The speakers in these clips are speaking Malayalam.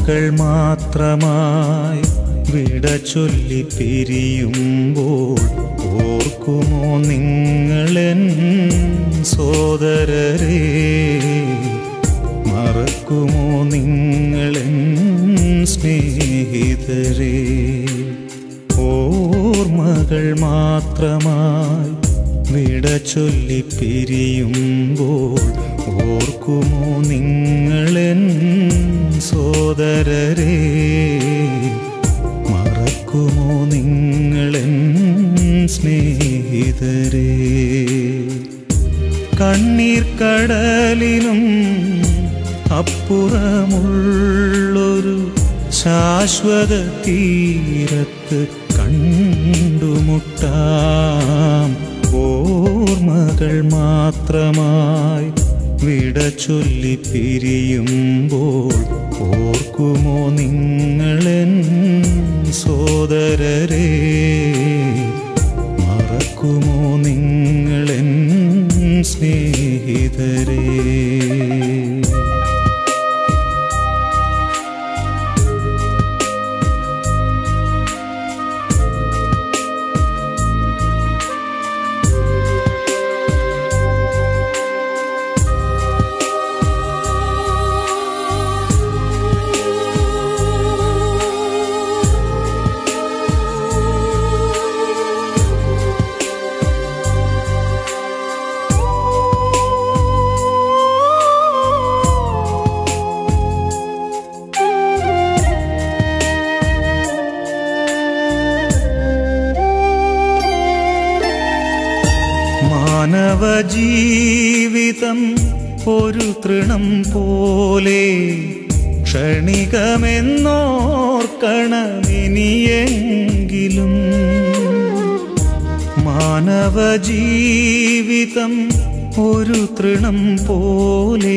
ഓർമ്മകൾ മാത്രമായി വിട ചൊല്ലി പിരിയുമ്പോൾ ഓർക്കുമോ നിങ്ങളെൻ സോദരരെ മറക്കുമോ നിങ്ങളെൻ സ്നേഹിതരെ ഓർമ്മകൾ മാത്രമായി വിട ചൊല്ലി പിരിയുമ്പോൾ ഓർക്കുമോ നിങ്ങളെൻ സോദരരെ മറക്കുമോ നിങ്ങളെൻ സ്നേഹിതരെ കണ്ണീർ കടലിനും അപ്പുറമുള്ളൊരു ശാശ്വത തീരത്ത് കണ്ടുമുട്ടാം ഓർമ്മകൾ മാത്രമായി വിട ചൊല്ലി പിരിയുമ്പോൾ ഓർക്കുമോ നിങ്ങളെൻ സോദരരെ മറക്കുമോ നിങ്ങളെൻ സ്നേഹിതരെ മാനവ ജീവിതം ഒരു തൃണം പോലെ ക്ഷണികമെന്നോർക്കണമിനിയെങ്കിലും മാനവ ജീവിതം ഒരു തൃണം പോലെ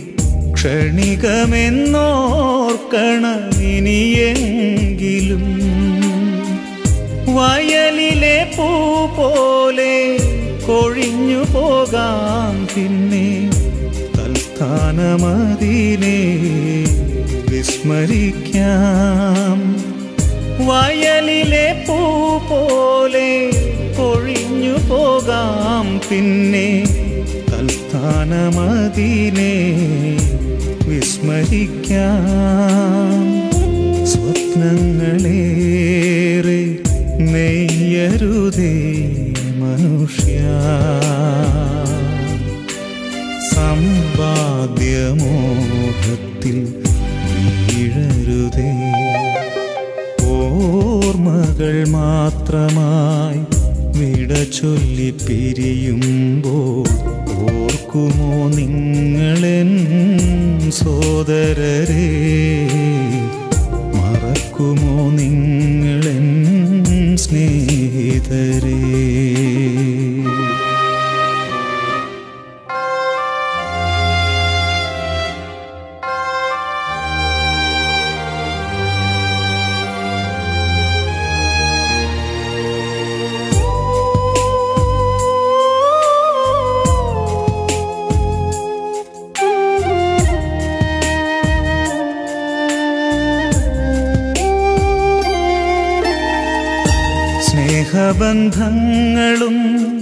ക്ഷണികമെന്നോർക്കണമിനിയെങ്കിലും വയലിലെ പൂ പോലെ കൊഴിഞ്ഞു പോകാം പിന്നെ തൽസ്ഥാനമതിനെ വിസ്മരിക്കാം വയലിലെ പൂ പോലെ കൊഴിഞ്ഞു പോകാം പിന്നെ തൽസ്ഥാനമതിനെ വിസ്മരിക്കാം സ്വപ്നങ്ങളേറെ നെയ്യരുതേ മനുഷ്യ സമ്പാദ്യമോഹത്തിൽ വീഴരുതേ ഓർമ്മകൾ മാത്രമായി വിട ചൊല്ലി പിരിയുമ്പോൾ ഓർക്കുമോ നിങ്ങളെൻ സോദരരെ മറക്കുമോ നിങ്ങളെൻ സ്നേഹിതരേ സ്നേഹബന്ധങ്ങളും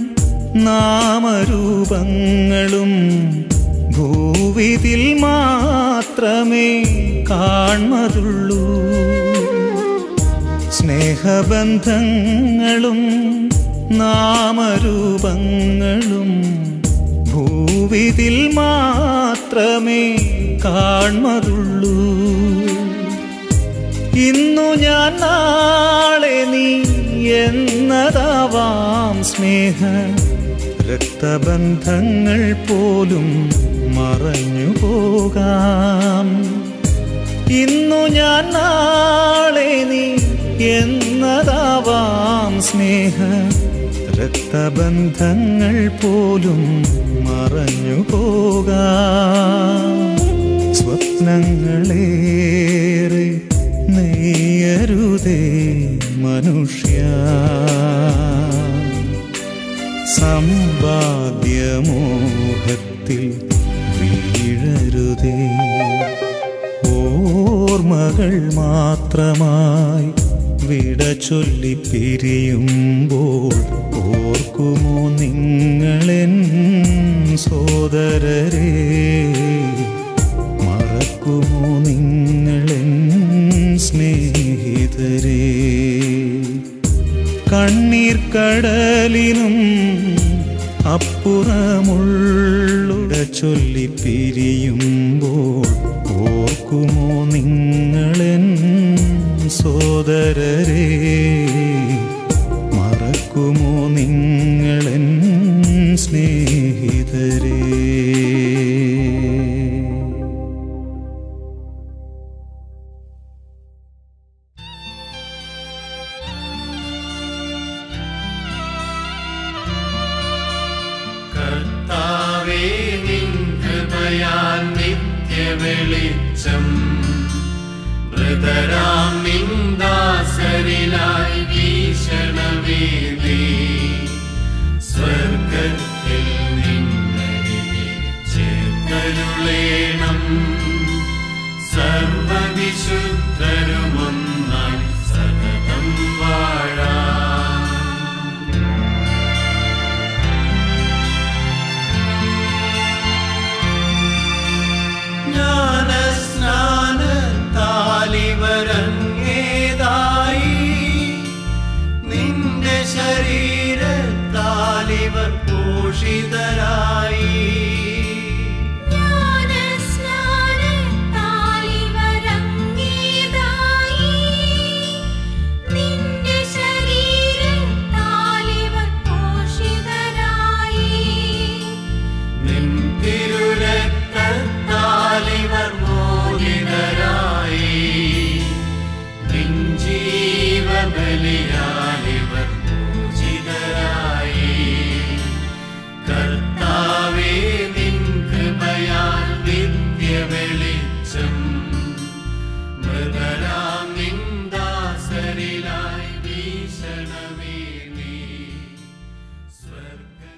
നാമരൂപങ്ങളും ഭൂവിതിൽ മാത്രമേ കാൺമതുള്ളൂ സ്നേഹബന്ധങ്ങളും നാമരൂപങ്ങളും ഭൂവിതിൽ മാത്രമേ കാൺമതുള്ളൂ ഇന്നു ഞാൻ നാളെ നീ എന്നതാവാം സ്നേഹ രക്തബന്ധങ്ങൾ പോലും മറഞ്ഞു പോകാം ഇന്നു ഞാൻ നാളെ നീ എന്നതാവാം സ്നേഹ രക്തബന്ധങ്ങൾ പോലും മറഞ്ഞു പോകാം സ്വപ്നങ്ങളേറെ നെയ്യരുതേ മനുഷ്യ സമ്പാദ്യമോഹത്തിൽ വീഴരുതേ ഓർമ്മകൾ ഓർമ്മകൾ മാത്രമായി വിട ചൊല്ലി പിരിയുമ്പോൾ ഓർക്കുമോ നിങ്ങളെൻ സോദരരെ മറക്കുമോ നിങ്ങളെൻ സ്നേഹിതരെ കണ്ണീർ കടലിനും അപ്പുറമുള്ളുട ചൊല്ലി പിരിയുമ്പോൾ ഓർക്കുമോ നിങ്ങളെൻ സോദരരെ മറക്കുമോ നിങ്ങളെൻ സ്നേഹിതരെ കർത്താവേ നിൻ കൃപയാൽ നിത്യവെളിച്ചം മൃതരാം നിന്ദാസരിലായി വീശണമേതേ സ്വർഗത്തിൽ നിന്നരികെ ചേർത്തരുളേണം സർവവിശുദ്ധരുമൊന്നായി സതതം വാഴാം ജ്ഞാനസ്നാനത്താലിവരങ്ങേതായി നിന്റെ ശരീരത്താലിവർ പോഷിതരായി ജ്ഞാനസ്നാനത്താലിവരങ്ങേതായി നിന്റെ ശരീരത്താലിവർ പോഷിതരായി നിൻ തിരുരക്തത്താലിവർ മോചിതരായി നിൻ ജീവബലിയാലിവർ മോചിതരായി കർത്താവേ നിൻ കൃപയാൽ നിത്യവെളിച്ചം മൃതരാം നിന്ദാസരിലായി വീശണമേ നീ സ്വർഗ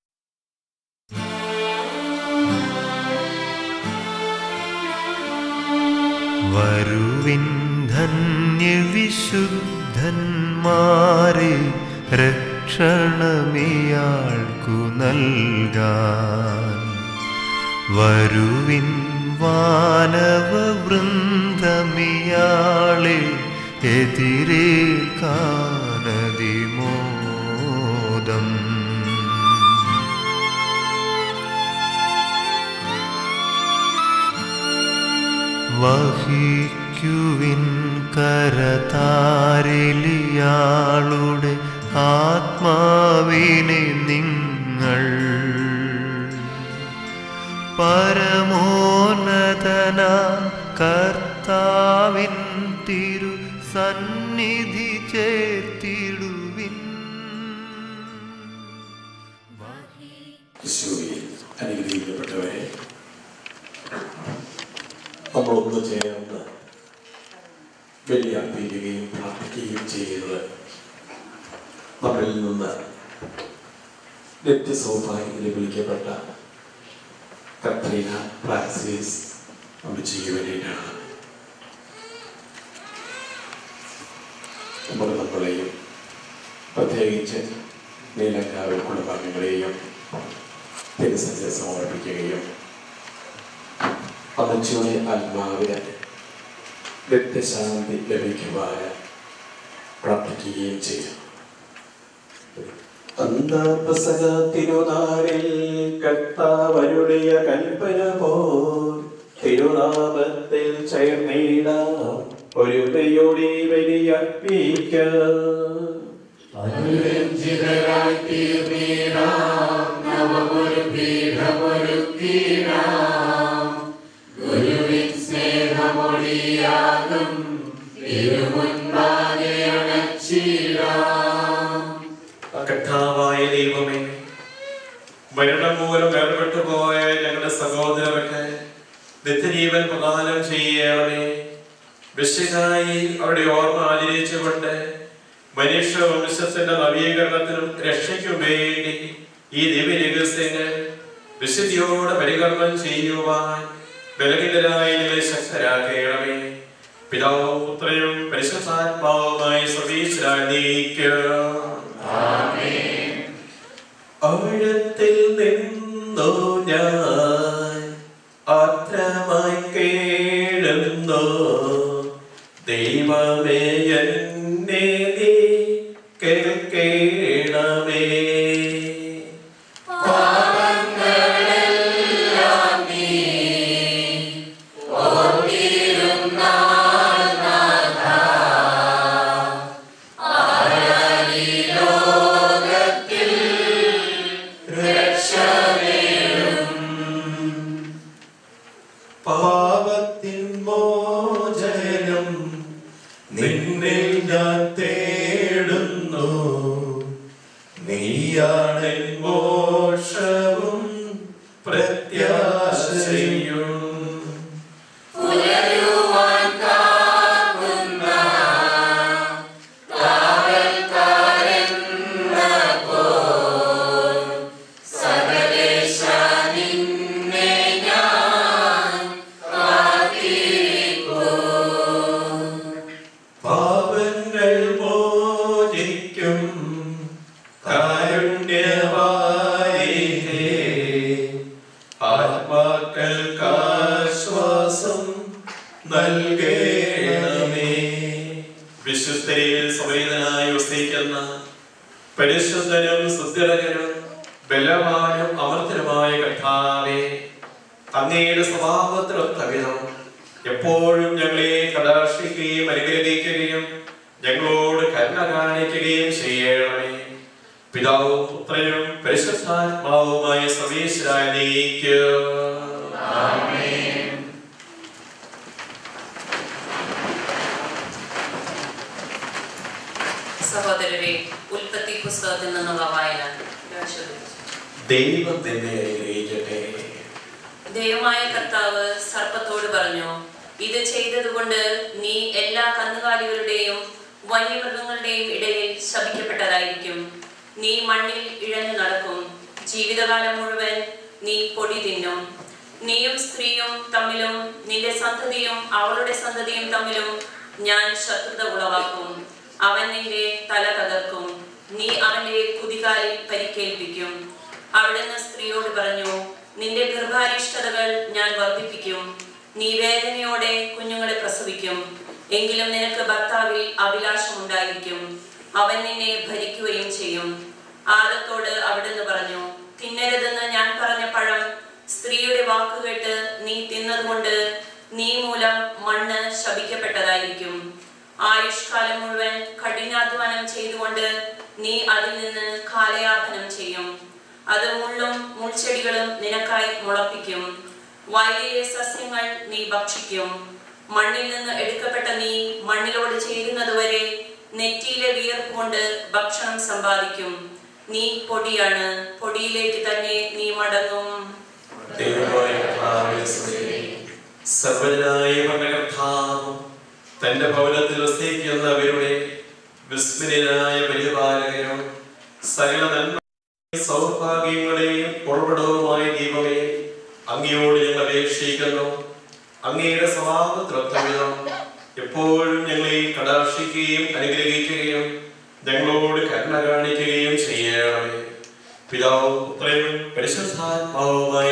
വരുവിൻ ധന്യവിശുദ്ധന്മാരെ രക്ഷണമിയാൾക്കു നൽകാൻ വരുവിൻ വാനവവൃന്ദമിയാളെ എതിരേക്കാനതിമോദം വഹിക്കുവിൻ കരതാരിലിയാളുടെ ആത്മാവിനെ നിങ്ങൾ പരമോന്നതന കർത്താവിൻ തിരു സന്നിധി ചേർത്തിടുവിൻ യേശുവിൽ അനുഗ്രഹിക്കപ്പെട്ടവരെ നമ്മളൊന്ന് ചേർന്ന് ബലിയർപ്പിക്കുകയും പ്രാർത്ഥിക്കുകയും ചെയ്യുന്നത് നമ്മളിൽ നിന്ന് നിത്യസൗഭാഗ്യത്തിൽ വിളിക്കപ്പെട്ട കത്രീന ഫ്രാൻസിസ് അമ്മച്ചിക്ക് വേണ്ടിയിട്ടാണ് നമ്മൾ നമ്മളെയും പ്രത്യേകിച്ച് നീലങ്കാവിൽ കുടുംബാംഗങ്ങളെയും തിരുസഞ്ച സമർപ്പിക്കുകയും അമ്മച്ചിയുടെ ആത്മാവിന് നിത്യശാന്തി ലഭിക്കുവാൻ പ്രാർത്ഥിക്കുകയും ചെയ്യും അന്താപസക തിരുനാളിൽ കർത്താവരുடைய കൽപ്പന പോൽ തിരുനാമത്തിൽ ചേർന്നിടാം ഒരു ദയോടെ ബലിയർപ്പിക്കാം കർത്താവായ ദൈവമേ മരണം മൂലം വേർപെട്ടു പോയ ഞങ്ങളുടെ സഹോദരർക്ക് നിത്യജീവൻ പ്രദാനം ചെയ്യണമേ വിശുദ്ധായി അവരുടെ ഓർമ്മ ആചരിച്ചുകൊണ്ട് മനുഷ്യ വംശത്തിന്റെ നവീകരണത്തിനും രക്ഷയ്ക്കും വേണ്ടി ഈ ദിവ്യ രഹസ്യങ്ങൾ വിശുദ്ധിയോടെ പരികർമ്മം ചെയ്യുവാൻ ബലഹീനരായി ഞങ്ങളെ ശക്തരാക്കണമേ പിതാവും പുത്രനും പരിശുദ്ധാത്മാവുമായി സ്വദേശിരാനീക്കുക ആഴത്തിൽ നിന്നു ഞാൻ ആത്രമായി കേഴുന്നു ദൈവമേ എന്നെ നീ കേൾക്കേണമേ പാപത്തിൻ മോചനം നിന്നിൽ ഞാൻ തേടുന്നു നീയാണെൻ മോക്ഷവും പ്രത്യാശയും പാപങ്ങൾ മോചിക്കും കാരുണ്യവാരിഹേ ആത്മാക്കൾക്ക് ആശ്വാസം നൽകേണമേ വിശുദ്ധയിൽ സമേതനായി വസിക്കുന്ന പരിശുദ്ധനും സുസ്ഥിരകനും ബലവാനും അമർത്തനുമായ കഥാവേ അങ്ങയുടെ സ്വഭാവത്തിലൊത്ത വിധം എപ്പോഴും ഞങ്ങളെ കടാക്ഷിക്കുകയും അനുഗ്രഹിക്കുകയും ഞങ്ങളോട് കരുണ കാണിക്കുകയും ചെയ്യണമേ പിതാവും പുത്രനും പരിശുദ്ധാത്മാവുമായ സർവീശ്വരായ നീക്കുക സഹോദരരെ ഉൽപ്പത്തി പുസ്തകത്തിൽ നിന്നുള്ള വായന ആശീർവദിച്ചു. ദൈവം തന്നെ അനുഗ്രഹിക്കട്ടെ ദൈവമായ കർത്താവ് സർപ്പത്തോട് പറഞ്ഞു ഇത് ചെയ്തതുകൊണ്ട് നീ എല്ലാ കന്നുകാലികളുടെയും വന്യമൃഗങ്ങളുടെയും ഇടയിൽ ശപിക്കപ്പെട്ടതായിരിക്കും നീ മണ്ണിൽ ഇഴഞ്ഞു നടക്കും ജീവിതകാലം മുഴുവൻ നീ പൊടി തിന്നും നീയും സ്ത്രീയും തമ്മിലും നിന്റെ സന്തതിയും അവളുടെ സന്തതിയും തമ്മിലും ഞാൻ ശത്രുത ഉളവാക്കും അവൻ നിന്റെ തല തകർക്കും നീ അവന്റെ കുതികാലിൽ പരിക്കേൽപ്പിക്കും അവിടുന്ന് സ്ത്രീയോട് പറഞ്ഞു നിന്റെ ഗർഭാരിഷ്ടതകൾ ഞാൻ വർദ്ധിപ്പിക്കും നീ വേദനയോടെ കുഞ്ഞുങ്ങളെ പ്രസവിക്കും എങ്കിലും നിനക്ക് ഭർത്താവിൽ അഭിലാഷമുണ്ടായിരിക്കും അവൻ നിന്നെ ഭരിക്കുകയും ചെയ്യും ആദത്തോട് അവിടുന്ന് പറഞ്ഞു തിന്നരുതെന്ന് ഞാൻ പറഞ്ഞ പഴം സ്ത്രീയുടെ വാക്കുകേട്ട് നീ തിന്നതുകൊണ്ട് നീ മൂലം മണ്ണ് ശപിക്കപ്പെട്ടതായിരിക്കും ആയുഷ്കാലം മുഴുവൻ കഠിനാധ്വാനം ചെയ്തുകൊണ്ട് നീ അതിൽ നിന്ന് കാലയാപനം ചെയ്യും അത് മുള്ളും മുൾച്ചെടികളും നിനക്കായി മുളപ്പിക്കും വയലിലെ സസ്യങ്ങൾ നീ ഭക്ഷിക്കും മണ്ണിൽ നിന്ന് എടുക്കപ്പെട്ട നീ മണ്ണിലോട് ചേരുന്നതുവരെ നെറ്റിയിലെ വിയർപ്പ് കൊണ്ട് ഭക്ഷണം സമ്പാദിക്കും നീ പൊടിയാണ് പൊടിയിലേക്ക് തന്നെ നീ മടങ്ങും ദൈവമായ കർത്താവേ സ്തുതി. സർവ്വജനായ ഭരണകർത്താവും തന്റെ ഭവനത്തിൽ വസിക്കുന്നവരുടെ വിസ്മൃതനായ പരിപാലകനും സകല നന്മ സൗഭാഗ്യങ്ങളെയും ഉറവിടവുമായ ദീപമേ അങ്ങയോട് ഞങ്ങൾ അപേക്ഷിക്കുന്നു അങ്ങയുടെ സ്വഭാവത്തിലൊത്തവിധം എപ്പോഴും ഞങ്ങളെ കടാക്ഷിക്കുകയും അനുഗ്രഹിക്കുകയും ഞങ്ങളോട് കരുണ കാണിക്കുകയും ചെയ്യണമേ പിതാവും പുത്രനും പരിശുദ്ധാത്മാവുമായ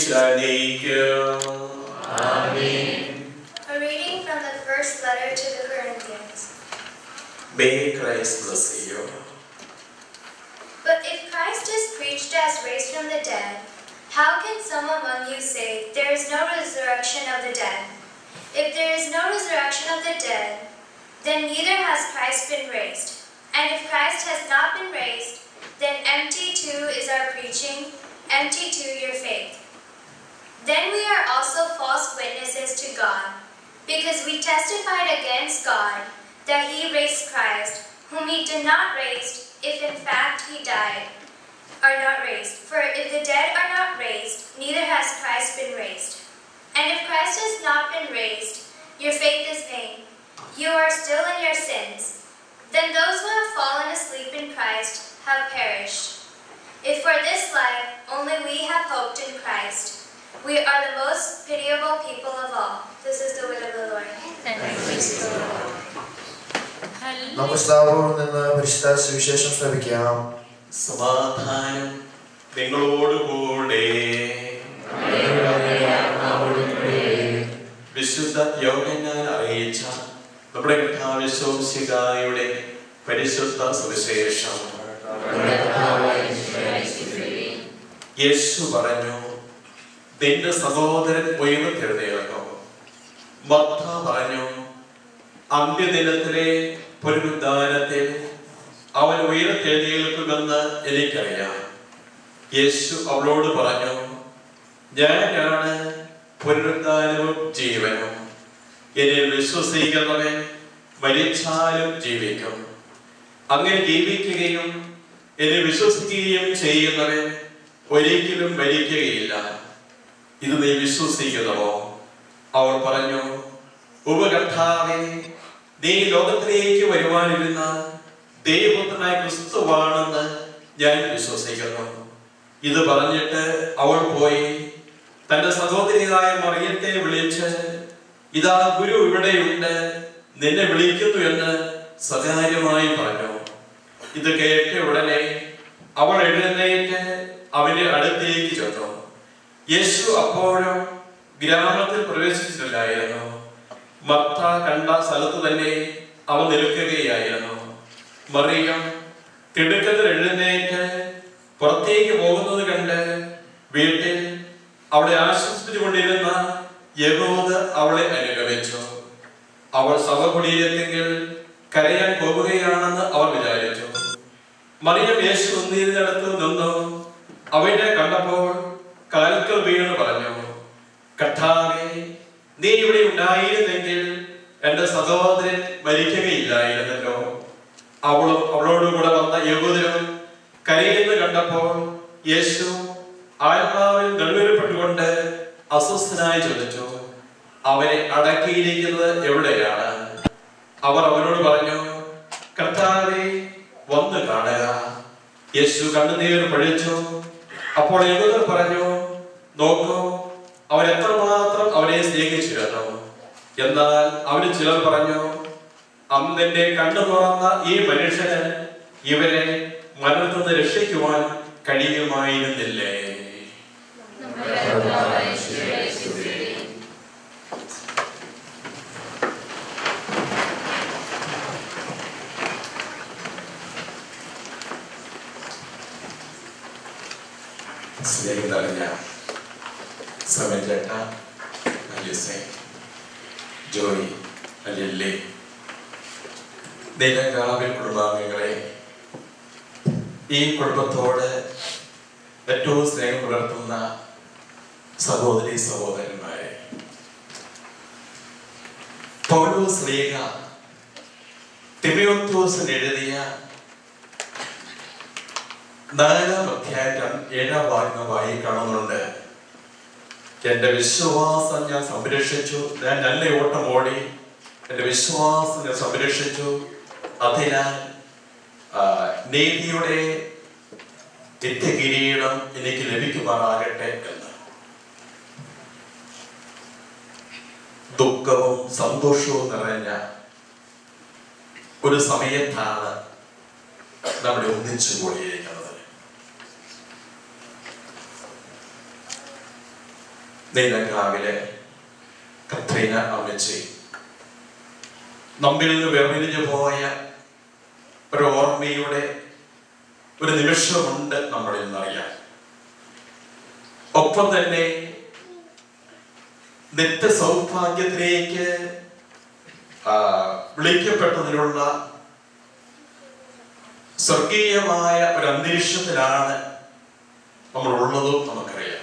സർവീശ്വരാനയിക്കുക A reading from the first letter to the Corinthians. May Christ bless you. But if Christ is preached as raised from the dead, how can some among you say there is no resurrection of the dead? If there is no resurrection of the dead, then neither has Christ been raised. And if Christ has not been raised, then empty too is our preaching, empty too your faith. Then we are also false witnesses to God, because we testified against God that he raised Christ, whom he did not raise, if in fact he died, are not raised. For if the dead are not raised, neither has Christ been raised. And if Christ has not been raised, your faith is vain. You are still in your sins. Then those who have fallen asleep in Christ have perished. If for this life only we have hoped in Christ, we are the most pitiable people of all. This is the word of the Lord. നമുക്ക് സ്ഥാപനത്തിൽ നിന്ന് പരിശുദ്ധ സുവിശേഷം ശ്രമിക്കാം സമാധാനം നിങ്ങളോടുകൂടെ വിശുദ്ധ യോഗനാൽ അറിയിച്ച നമ്മുടെ കർത്താവിശ്വസികായുടെ പരിശുദ്ധ സുവിശേഷം യേശു പറഞ്ഞു നിന്റെ സഹോദരൻ ഉയർന്നെഴുന്നേൽക്കും മർത്ത പറഞ്ഞു അന്ത്യദിനത്തിലെ പുനരുദ്ധാനത്തിൽ അവൻ ഉയർത്തെഴുന്നേൽക്കുമെന്ന് എനിക്കറിയാം യേശു അവളോട് പറഞ്ഞു ഞാനാണ് പുനരുദ്ധാനവും ജീവനും എന്നിൽ വിശ്വസിക്കുന്നവൻ മരിച്ചാലും ജീവിക്കും അങ്ങനെ ജീവിക്കുകയും എന്നെ വിശ്വസിക്കുകയും ചെയ്യുന്നവൻ ഒരിക്കലും മരിക്കുകയില്ല ഇത് നീ വിശ്വസിക്കുന്നുവോ അവൾ പറഞ്ഞു ഉപകർത്താവെ നീ ലോകത്തിലേക്ക് വരുവാനിരുന്ന ദൈവപുത്രനായ ക്രിസ്തുവാണെന്ന് ഞാൻ വിശ്വസിക്കുന്നു ഇത് പറഞ്ഞിട്ട് അവൾ പോയി തന്റെ സഹോദരിയായ മറിയത്തെ വിളിച്ച് ഇതാ ഗുരു ഇവിടെയുണ്ട് നിന്നെ വിളിക്കുന്നു എന്ന് സ്വകാര്യമായി പറഞ്ഞു ഇത് കേട്ട ഉടനെ അവൾ എഴുന്നേറ്റ് അവന്റെ അടുത്തേക്ക് ചെന്നു യേശു അപ്പോഴും ഗ്രാമത്തിൽ പ്രവേശിച്ചിട്ടില്ലായിരുന്നു മർത്ത കണ്ട സ്ഥലത്ത് തന്നെ അവൻ നിൽക്കുകയായിരുന്നു മറിയം തിടുക്കത്തിൽ എഴുന്നേറ്റ് പുറത്തേക്ക് പോകുന്നത് കണ്ട് വീട്ടിൽ അവളെ ആശ്വസിപ്പിച്ചുകൊണ്ടിരുന്ന യഹൂദ അവളെ അനുഗമിച്ചു അവൾ ശവകുടീരത്തെങ്കിൽ കരയാൻ പോകുകയാണെന്ന് അവർ വിചാരിച്ചു മറിയം യേശു നിന്നിരുന്നിടത്ത് നിന്നു അവനെ കണ്ടപ്പോൾ കാൽക്കൽ വീണ് പറഞ്ഞു കർത്താവേ നീ ഇവിടെ ഉണ്ടായിരുന്നെങ്കിൽ എന്റെ സഹോദരൻ മരിക്കുകയില്ലായിരുന്നല്ലോ അവളും അവളോടുകൂടെ വന്ന യഹൂദരും കരയുന്നു കണ്ടപ്പോൾ യേശു ആത്മാവിൽ നെടുവേർപ്പെട്ടുകൊണ്ട് അസ്വസ്ഥനായി ചോദിച്ചു അവനെ അടക്കിയിരിക്കുന്നത് എവിടെയാണ് അവർ അവനോട് പറഞ്ഞു കർത്താവെ വന്ന് കാണുക യേശു കണ്ണുനീർ പഴിച്ചു അപ്പോൾ യഹൂദർ പറഞ്ഞു നോക്കൂ അവൻ എത്രമാത്രം അവനെ സ്നേഹിച്ചിരുന്നു എന്നാൽ അവര് ചിലർ പറഞ്ഞു അന്നെന്റെ കണ്ണു തുറന്ന ഈ മനുഷ്യന് ഇവരെ മരണത്തിൽ നിന്ന് രക്ഷിക്കുവാൻ കഴിയുമായിരുന്നില്ലേ സ്നേഹം നിറഞ്ഞ സമചേട്ട അലിസെ ജോയി അലിയല്ലേ നീലങ്കാവിൽ കുടുംബാംഗങ്ങളെ ഈ കുടുംബത്തോട് ഏറ്റവും സ്നേഹം പുലർത്തുന്ന സഹോദരി സഹോദരന്മാരെ പൗലോസ് ലീഗ തിമയോത്തോസിന് എഴുതിയ നാലാം അധ്യായം ഏഴാം ഭാഗമായി കാണുന്നുണ്ട് എന്റെ വിശ്വാസം ഞാൻ സംരക്ഷിച്ചു ഞാൻ നല്ല ഓട്ടം ഓടി എന്റെ വിശ്വാസം ഞാൻ സംരക്ഷിച്ചു അതിനാൽ ആ, നീതിയുടെ നിത്യകിരീടം എനിക്ക് ലഭിക്കുമാറാകട്ടെ എന്ന് ദുഃഖവും സന്തോഷവും നിറഞ്ഞ ഒരു സമയത്താണ് നമ്മൾ ഒന്നിച്ചു കൂടിയിരിക്കുന്നത് നീലങ്കാവിലെ കത്രീന അമ്മച്ചി നമ്മിൽ നിന്ന് വേർപിരിഞ്ഞു പോയ ഒരു ഓർമ്മയുടെ ഒരു നിമിഷമുണ്ട് നമ്മളിൽ നിന്നറിയാൻ ഒപ്പം തന്നെ നിത്യ സൗഭാഗ്യത്തിലേക്ക് ആ, വിളിക്കപ്പെട്ടതിലുള്ള സ്വർഗീയമായ ഒരു അന്തരീക്ഷത്തിലാണ് നമ്മൾ ഉള്ളതും നമുക്കറിയാം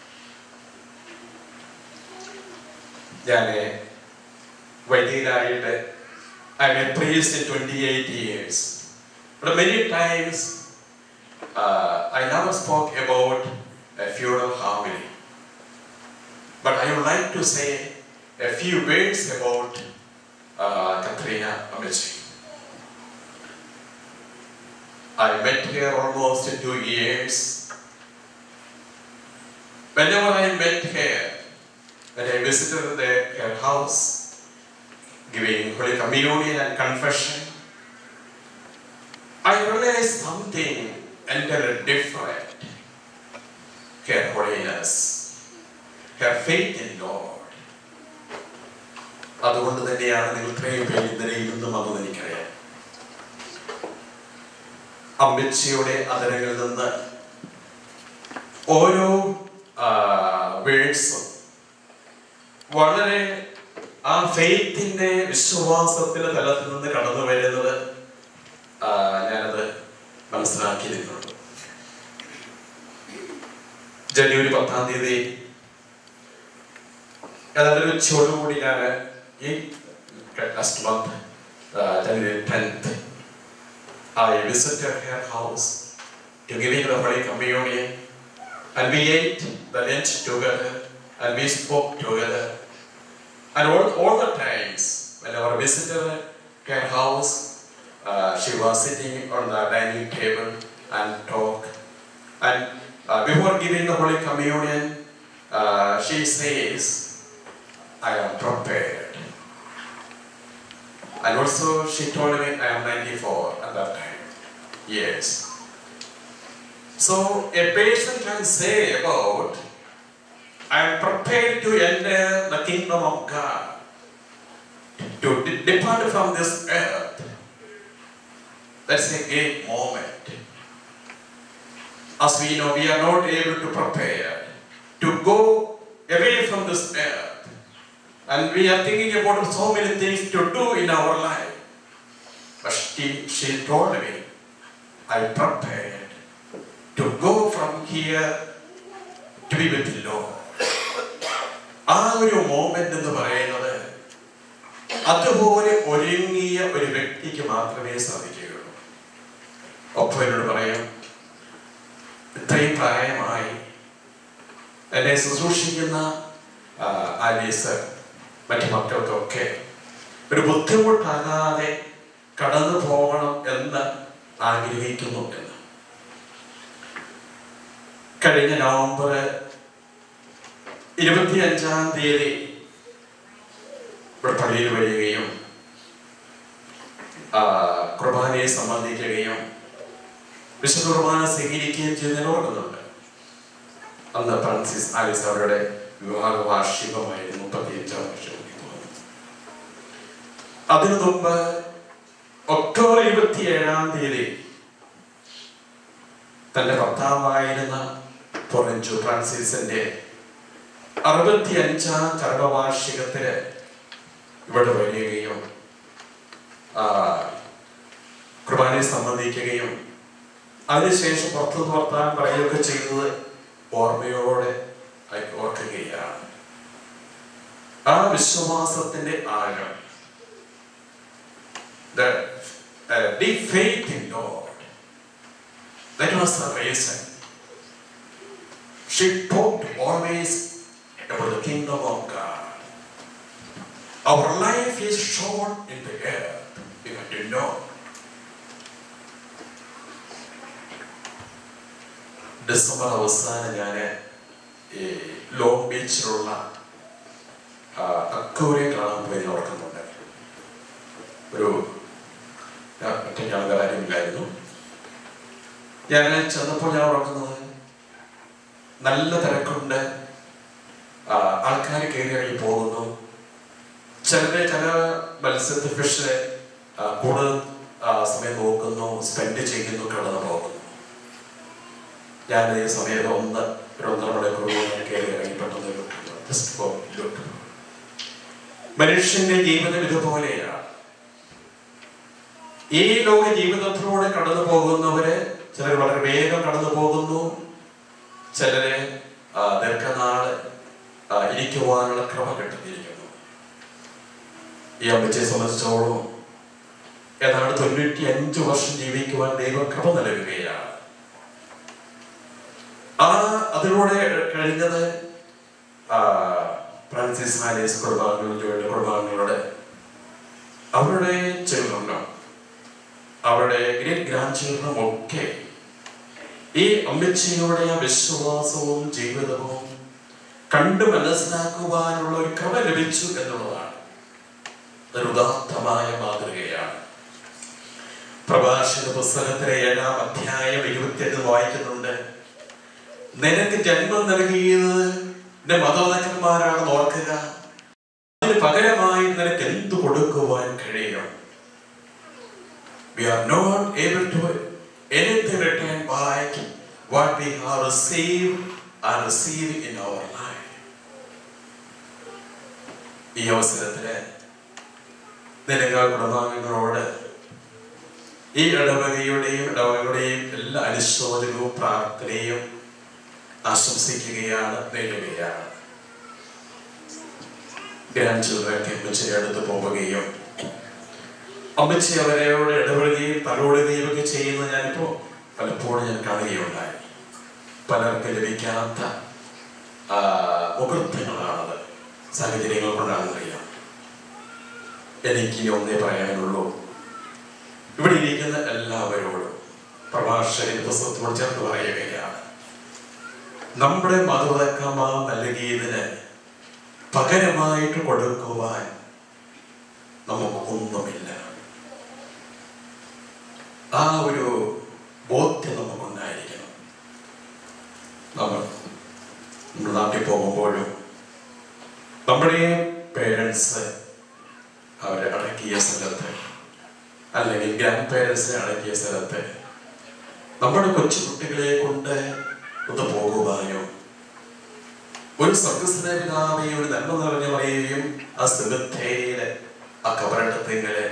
ഞാന് വൈദികനായിട്ട് I am a priest in twenty eight years But many times uh, I never spoke about a funeral harmony. But I would like to say a few words about uh, Katrina Amici. I met her almost two years. Whenever I met her, when I visited the, her house, giving Holy Communion and confession, I realized something entirely different. Her holiness, her faith in Lord. അതുകൊണ്ട് തന്നെയാണ് നിങ്ങൾ ഇത്രയും പേര് ഇന്നലെ ഇരുന്ന് വന്നത് എനിക്കറിയാം അമ്മച്ചിയുടെ അതരങ്ങളിൽ നിന്ന് ഓരോ വേഴ്സും വളരെ ആ ഫെയ്ത്തിന്റെ വിശ്വാസത്തിന്റെ തലത്തിൽ നിന്ന് കടന്നു വരുന്നത് ആ, ഞാനത് മനസ്സിലാക്കിയിരുന്നുണ്ട് ജനുവരി പത്താം തീയതി ഏതാണ്ട് ഒരു ഉച്ചയോടുകൂടി ഞാൻ ഈ last month January tenth I visited her house to giving the Holy Communion and we ate the lunch together and we spoke together. And all, all the times when I visited her house, uh, she was sitting on the dining table and talk. And uh, before giving the Holy Communion, uh, she says, I am prepared. And also she told me I am 94 at that time. Yes. So a person can say about I am prepared to enter the kingdom of God, to de- depart from this earth. That's a great moment. As we know, we are not able to prepare to go away from this earth. And we are thinking about so many things to do in our life. But she, she told me, I prepared to go from here to be with the Lord. ആ ഒരു മോമെന്റ് എന്ന് പറയുന്നത് അതുപോലെ ഒരുങ്ങിയ ഒരു വ്യക്തിക്ക് മാത്രമേ സാധിക്കുകയുള്ളൂ ഒപ്പം എന്നോട് പറയാം ഇത്രയും പ്രായമായി എന്നെ ശുശ്രൂഷിക്കുന്ന ആ, ആലീസ് മറ്റു മക്കൾക്കൊക്കെ ഒരു ബുദ്ധിമുട്ടാകാതെ കടന്നു പോകണം എന്ന് ആഗ്രഹിക്കുന്നു എന്ന് കഴിഞ്ഞ നവംബർ ഇരുപത്തിയഞ്ചാം തീയതി ഇവിടെ പള്ളിയിൽ വരികയും ആ, കുർബാനയെ സംബന്ധിക്കുകയും വിശുദ്ധ കുർബാന സ്വീകരിക്കുകയും ചെയ്തതിന് ഓർക്കുന്നുണ്ട് അന്ന് ഫ്രാൻസിസ് ആലിസ് അവരുടെ വിവാഹ വാർഷികമായിരുന്നു മുപ്പത്തിയഞ്ചാം വർഷം എനിക്ക് തോന്നുന്നു അതിനു മുമ്പ് ഒക്ടോബർ ഇരുപത്തിയേഴാം തീയതി തന്റെ ഭർത്താവായിരുന്ന പൊറഞ്ചു ഫ്രാൻസിസിന്റെ അറുപത്തി അഞ്ചാം ചരമവാർഷികത്തിന് ഇവിടെ വരികയും ആ, കുർബാനയെ സംബന്ധിക്കുകയും അതിനുശേഷം പുറത്തു വർത്താൻ പറയുകയൊക്കെ ചെയ്തത് ഓർമ്മയോടെ അയ- ഓർക്കുകയാണ് ആ വിശ്വാസത്തിന്റെ ആഴം the uh, deep faith in Lord. That was the reason. She talked always about the kingdom of God. Our life is short in the earth. We have to know. December അവസാനം ഞാൻ ഈ ലോങ് ബീച്ചിലുള്ള അക്കൂരെ കാണാൻ പോയി ഞാൻ ഓർക്കുന്നുണ്ട് ഒരു ഞാൻ ഒറ്റയ്ക്കാണ് വേറെ ആരുമില്ലായിരുന്നു ഞാൻ ചെന്നപ്പോൾ ഞാൻ ഓർക്കുന്നത് നല്ല തിരക്കുണ്ട് ആൾക്കാർ കയറി ഇറങ്ങി പോകുന്നു ചിലര് ചില മത്സ്യത്തെ ഫിഷ് കൂടുതൽ ആ, സമയം നോക്കുന്നു സ്പെൻഡ് ചെയ്യുന്നു കടന്നു പോകുന്നു ഞാൻ ഈ സമയത്ത് ഒന്ന് ഒരു ഒന്നര മണിക്കൂർ കൊണ്ട് കയറി ഇറങ്ങി പെട്ടെന്ന് ജസ്റ്റ് ഫോർ ലുക്ക് മനുഷ്യന്റെ ജീവിതം ഇതുപോലെയാണ് ഈ ലോക ജീവിതത്തിലൂടെ കടന്നു പോകുന്നവര് ചിലർ വളരെ വേഗം കടന്നു പോകുന്നു ചിലര് ആ, ദീർഘനാള് ആ, ഇരിക്കുവാനുള്ള ക്രമ കിട്ടിയിരിക്കുന്നു ഈ അമ്മച്ചയെ സംബന്ധിച്ചോളം ഏതാണ്ട് തൊണ്ണൂറ്റി അഞ്ച് വർഷം ജീവിക്കുവാൻ ദൈവം ക്രമ നൽകുകയാണ് ആ അതിലൂടെ കഴിഞ്ഞത് ആ, ഫ്രാൻസിസ് മാലേസ് കുർബാനുകളുടെ കുർബാനുകളുടെ അവരുടെ ചിൽഡ്രനും അവരുടെ ഗ്രേറ്റ് ഗ്രാൻഡ് ചിൽഡ്രനും ഒക്കെ ഈ അമ്മച്ചിയുടെ ആ വിശ്വാസവും ജീവിതവും കണ്ടു മനസ്സിലാക്കുവാനുള്ള ഒരു ക്രമ ലഭിച്ചു എന്നുള്ളതാണ് ഒരു ഉദാത്തമായ മാതൃകയാണ് പ്രഭാഷക പുസ്തകത്തിലെ ഏഴാം അധ്യായം ഇരുപത്തിയെട്ട് വായിക്കുന്നുണ്ട് നിനക്ക് ജന്മം നൽകിയത് നിന്റെ മതോദക്കന്മാരാണെന്ന് ഓർക്കുക അതിന് പകരമായി നിനക്ക് എന്തു കൊടുക്കുവാൻ കഴിയും we are not able to anything return back what we have received and received in our life. ഈ അവസരത്തില് നിലങ്ങൾ കുടുംബാംഗങ്ങളോട് ഈ ഇടവകയുടെയും ഇടവകയുടെയും എല്ലാ അനുശോചനവും പ്രാർത്ഥനയും ആശംസിക്കുകയാണ് നേടുകയാണ് ഗ്രാൻഡ് ചിൽഡ്രൻ അമ്മച്ചിയുടെ അടുത്ത് പോവുകയും അമ്മച്ചി അവരോട് ഇടപെടുകയും തലോടുകയും ഒക്കെ ചെയ്യുന്നത് ഞാനിപ്പോ പലപ്പോഴും ഞാൻ കാണുകയുണ്ടായി പലർക്ക് ലഭിക്കാത്ത ആ, മുഹൂർത്തങ്ങളാണത് സാഹചര്യങ്ങൾ കൊണ്ടാണെന്നറിയാം എനിക്കിനി ഒന്നേ പറയാനുള്ളൂ ഇവിടെ ഇരിക്കുന്ന എല്ലാവരോടും പ്രഭാഷകൻ പുസ്തകത്തോട് ചേർത്ത് പറയുകയാണ് നമ്മുടെ മാതൃകമാ നൽകിയതിന് പകരമായിട്ട് കൊടുക്കുവാൻ നമുക്ക് ഒന്നുമില്ല ആ ഒരു ബോധ്യം നമുക്കുണ്ടായിരിക്കണം നമ്മൾ നമ്മുടെ നാട്ടിൽ പോകുമ്പോഴും നമ്മുടെ പേരൻസ് അവരെ അടക്കിയ സ്ഥലത്ത് അല്ലെങ്കിൽ ഗ്രാൻഡ് പേരൻസിനെ അടക്കിയ സ്ഥലത്ത് നമ്മുടെ കൊച്ചു കുട്ടികളെ കൊണ്ട് ഒന്ന് പോകുവാനും ഒരു സ്വർഗസ്വന പിതാവെ ഒരു നന്മ നിറഞ്ഞു പറയുകയും ആ സെമിത്തേരിയില് ആ കബറട്ടത്തിങ്ങളെ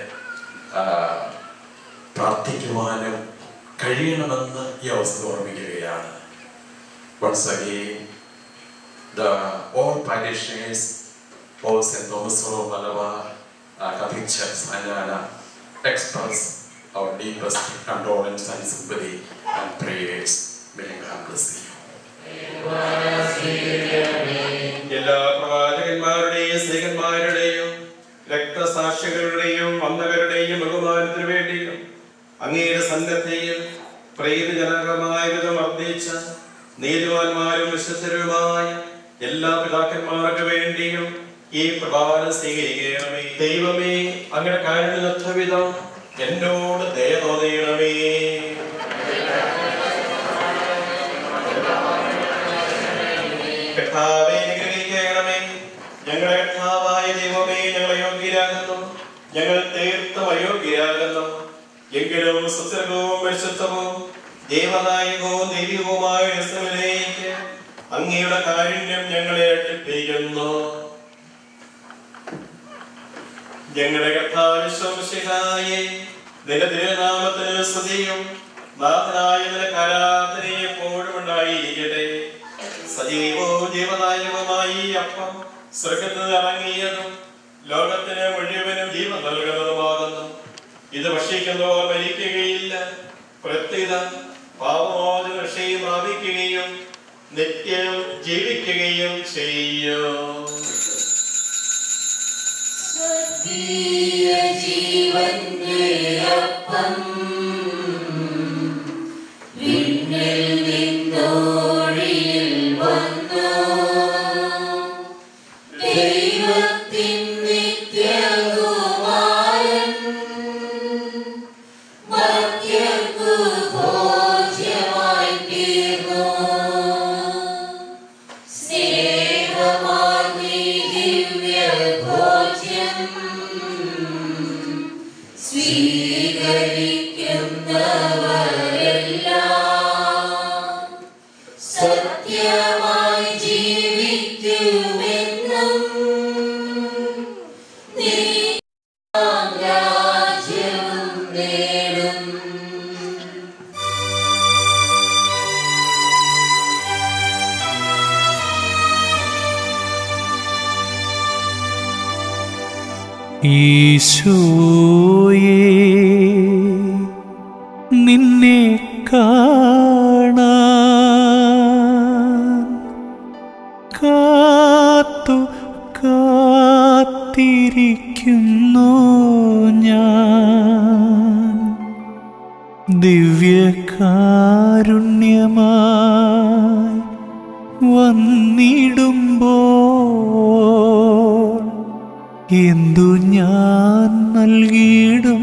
പ്രാർത്ഥിക്കുവാനും കഴിയണമെന്ന് ഈ അവസരം ഓർമ്മിക്കുകയാണ് Once again, the all parishioners of St. Thomas of Malabar uh, Catholic Church Anana express our deepest condolence and sympathy and prayers. May God bless you. എല്ലാ പ്രവാചകന്മാരുടെയും സ്ത്രീകന്മാരുടെയും രക്തസാക്ഷികളുടെയും വന്നവരുടെയും ബഹുമാനത്തിനു വേണ്ടിയും അങ്ങയുടെ സന്നദ്ധയിൽ പ്രീതിജനകമായ വിധം വർദ്ധിച്ച നീതിവാന്മാരും വിശ്വസരുമായ എല്ലാ പിതാക്കന്മാർക്ക് വേണ്ടിയും ഈ പ്രഭാതം സ്വീകരിക്കണമേ ദൈവമേ അങ്ങയുടെ കാരുണ്യത്ത വിധം എന്നോട് ദയ തോന്നണമേ കർത്താവേ അനുഗ്രഹിക്കണമേ ഞങ്ങളെ കർത്താവായ ദൈവമേ ഞങ്ങളെ യോഗ്യരാകുന്നു ഞങ്ങൾ തീർത്തും അയോഗ്യരാകുന്നു എങ്കിലും സുസർഗവും പരിശുദ്ധവും ദേവനായകവും ദൈവികവുമായ രസങ്ങളിലേക്ക് അങ്ങയുടെ കാരുണ്യം ഞങ്ങളെ അടുപ്പിക്കുന്നു ഞങ്ങളുടെ കർത്താവിശ്വസിഹായെ നിന്റെ തിരുനാമത്തിന് സ്തുതിയും നാഥനായ നിനക്ക് ആരാധനയും എപ്പോഴും ഉണ്ടായിരിക്കട്ടെ സജീവവും ജീവദായകവുമായി ഈ അപ്പം സ്വർഗത്തിൽ നിന്ന് ഇറങ്ങിയതും ലോകത്തിന് മുഴുവനും ജീവൻ നൽകുന്നതുമാകുന്നു ഇത് ഭക്ഷിക്കുന്നവർ മരിക്കുകയില്ല പ്രത്യേക പാപമോചന രക്ഷയും പ്രാപിക്കുകയും നിത്യം ജീവിക്കുകയും ചെയ്യും സ്വർഗീയ ജീവന്റെ അപ്പം വിണ്ണിൽ നിന്നോഴിയിൽ വന്നു ദൈവത്തിൻ നിത്യകുമാരൻ മർത്യർക്കു ഭോജ്യമായി തീർന്നു സ്നേഹമാർന്നീ ദിവ്യ ഭോജ്യം സ്വീകരിക്കുന്നവരെല്ലാം സത്യമായി ജീവിക്കുമെന്നും നീയാം രാജ്യവും നേടും ഈശോയേ നിന്നെ കാണാൻ കാത്തു കാത്തിരിക്കുന്നു ഞാൻ ദിവ്യകാരുണ്യമായി വന്നിടുമ്പോൾ എന്തു ഞാൻ നൽകിയിടും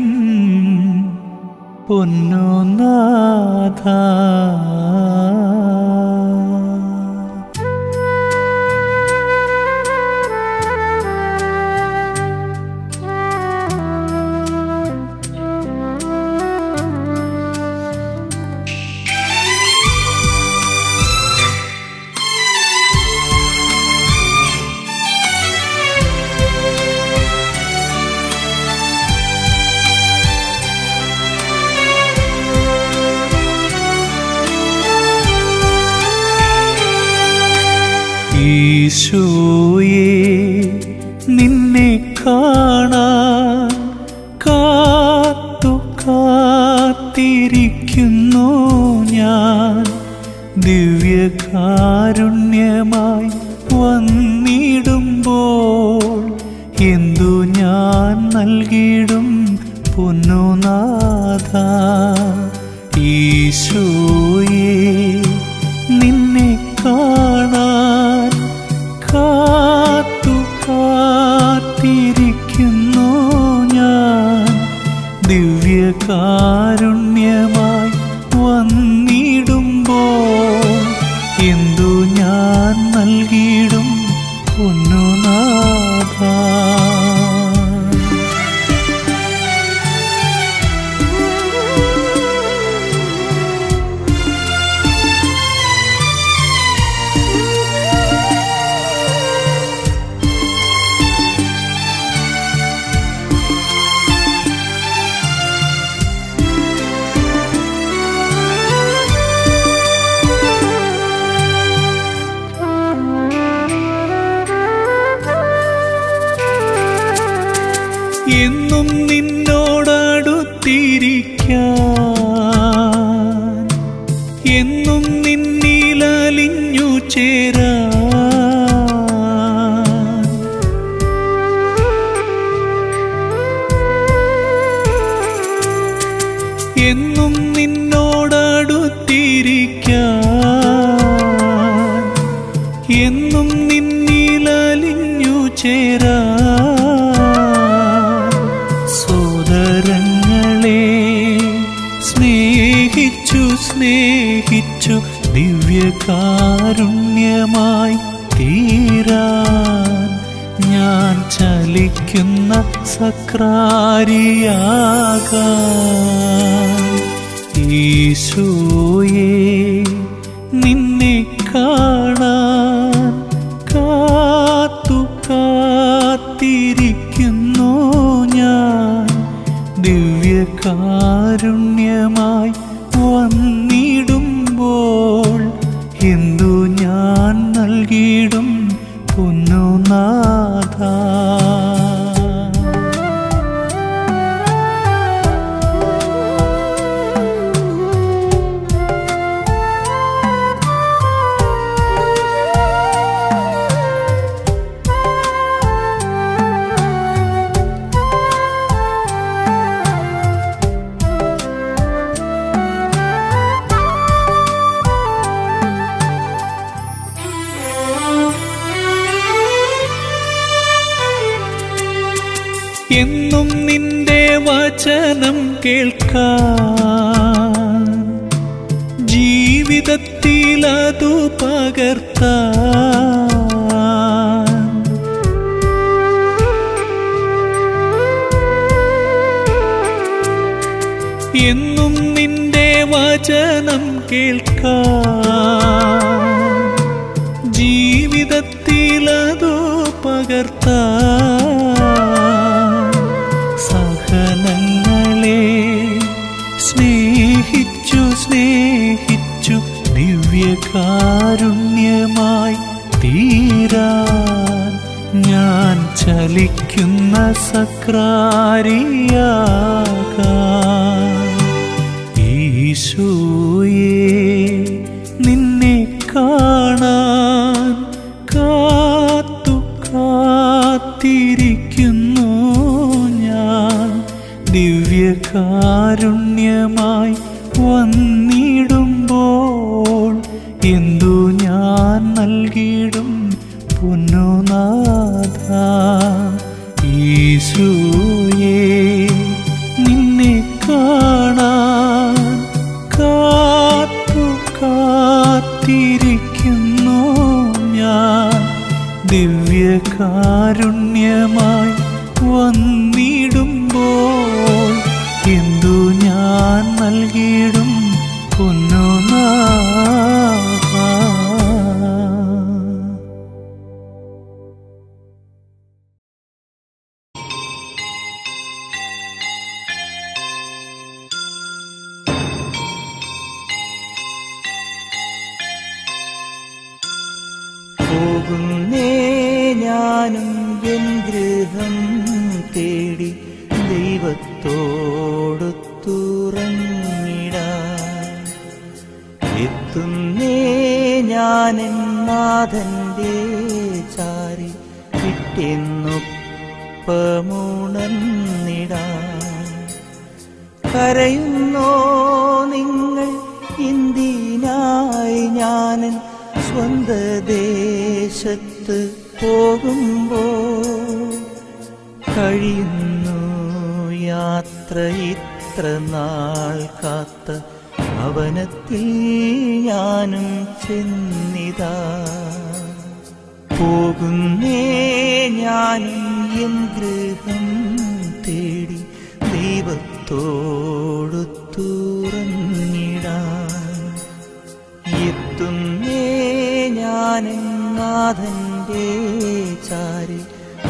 പൊന്നു നാഥ ഈശോയെ നിന്നെ കാണാൻ കാത്തു കാത്തിരിക്കുന്നു ഞാൻ ദിവ്യകാരുണ്യമായി വന്നിടുമ്പോൾ എന്തു ഞാൻ നൽകിയിടും പൊന്നുനാഥ ഈശോയെ നിന്നെ കാണാൻ കാത്തു കാത്തിരിക്കുന്നു ഞാൻ ദിവ്യകാരുണ്യമായി വന്നിടുമ്പോൾ എന്തു ഞാൻ നൽകിയിടും പൊന്നുനാഥ എന്നും നിന്നോടടുത്തിരിക്കാൻ എന്നും നിന്നിലലിഞ്ഞു ചേരാൻ എന്നും നിന്നോടടുത്തിരിക്കാൻ എന്നും നിന്നിലലിഞ്ഞു ചേരാൻ സോദരങ്ങളെ സ്നേഹിച്ചു സ്നേഹിച്ചു ദിവ്യകാരുണ്യമായി തീരാൻ ഞാൻ ചലിക്കുന്ന സക്രാരിയാകാൻ ഈശോയെ നിന്നെ കാണാൻ കാത്തു കാത്തിരിക്കുന്നു ഞാൻ ദിവ്യകാരുണ്യമായി വന്നിടുമ്പോൾ എന്തു ഞാൻ നൽകിയിടും പൊന്നുനാഥ എന്നും നിന്റെ വചനം കേൾക്കാൻ ജീവിതത്തിലതു പകർത്താൻ എന്നും നിന്റെ വചനം കേൾക്കാൻ ജീവിതത്തിലതു പകർത്താൻ സഹനങ്ങളെ സ്നേഹിച്ചു സ്നേഹിച്ചു ദിവ്യകാരുണ്യമായി തീരാൻ ഞാൻ ചലിക്കുന്ന സക്രാരിയാകാൻ ഈശോയെ നിന്നെ കാണാൻ കാത്തു കാത്തിരിക്കുന്നു ഞാൻ ദിവ്യകാരുണ്യമായി വന്നിടുമ്പോൾ എന്തു ഞാൻ നൽകിയിടും പൊന്നുനാഥ യേശുയേ നിന്നെ കാണാൻ കാത്തു കാത്തിരിക്കുന്നു ഞാൻ ദിവ്യകാരുണ്യമായി വന്നിടുമ്പോൾ എന്തു ഞാൻ നൽകിയിടും പൊന്നുനാഥ പോകുന്നേ ഞാനും എൻ ഗൃഹം തേടി ദൈവത്തോടു തുറന്നിടാൻ എത്തുന്നേ ഞാനെൻ നാഥന്റെ ചാരി കിട്ടിയെന്നൊപ്പമുണർന്നിടാൻ കരയുന്നോ നിങ്ങൾ ഇന്ത്യനായി ഞാനൻ സ്വന്ത ദേശത്ത് പോകുമ്പോൾ കഴിയുന്നു യാത്ര ഇത്ര നാൾ കാത്ത ഭവനത്തിൽ ഞാനും ചെന്നിതാ പോകുന്നേ ഞാനും എൻ ഗൃഹം തേടി ദൈവത്തോടു തുറന്നിടാൻ എത്തുന്നേ ഞാനും നാഥന്റെ ചാരി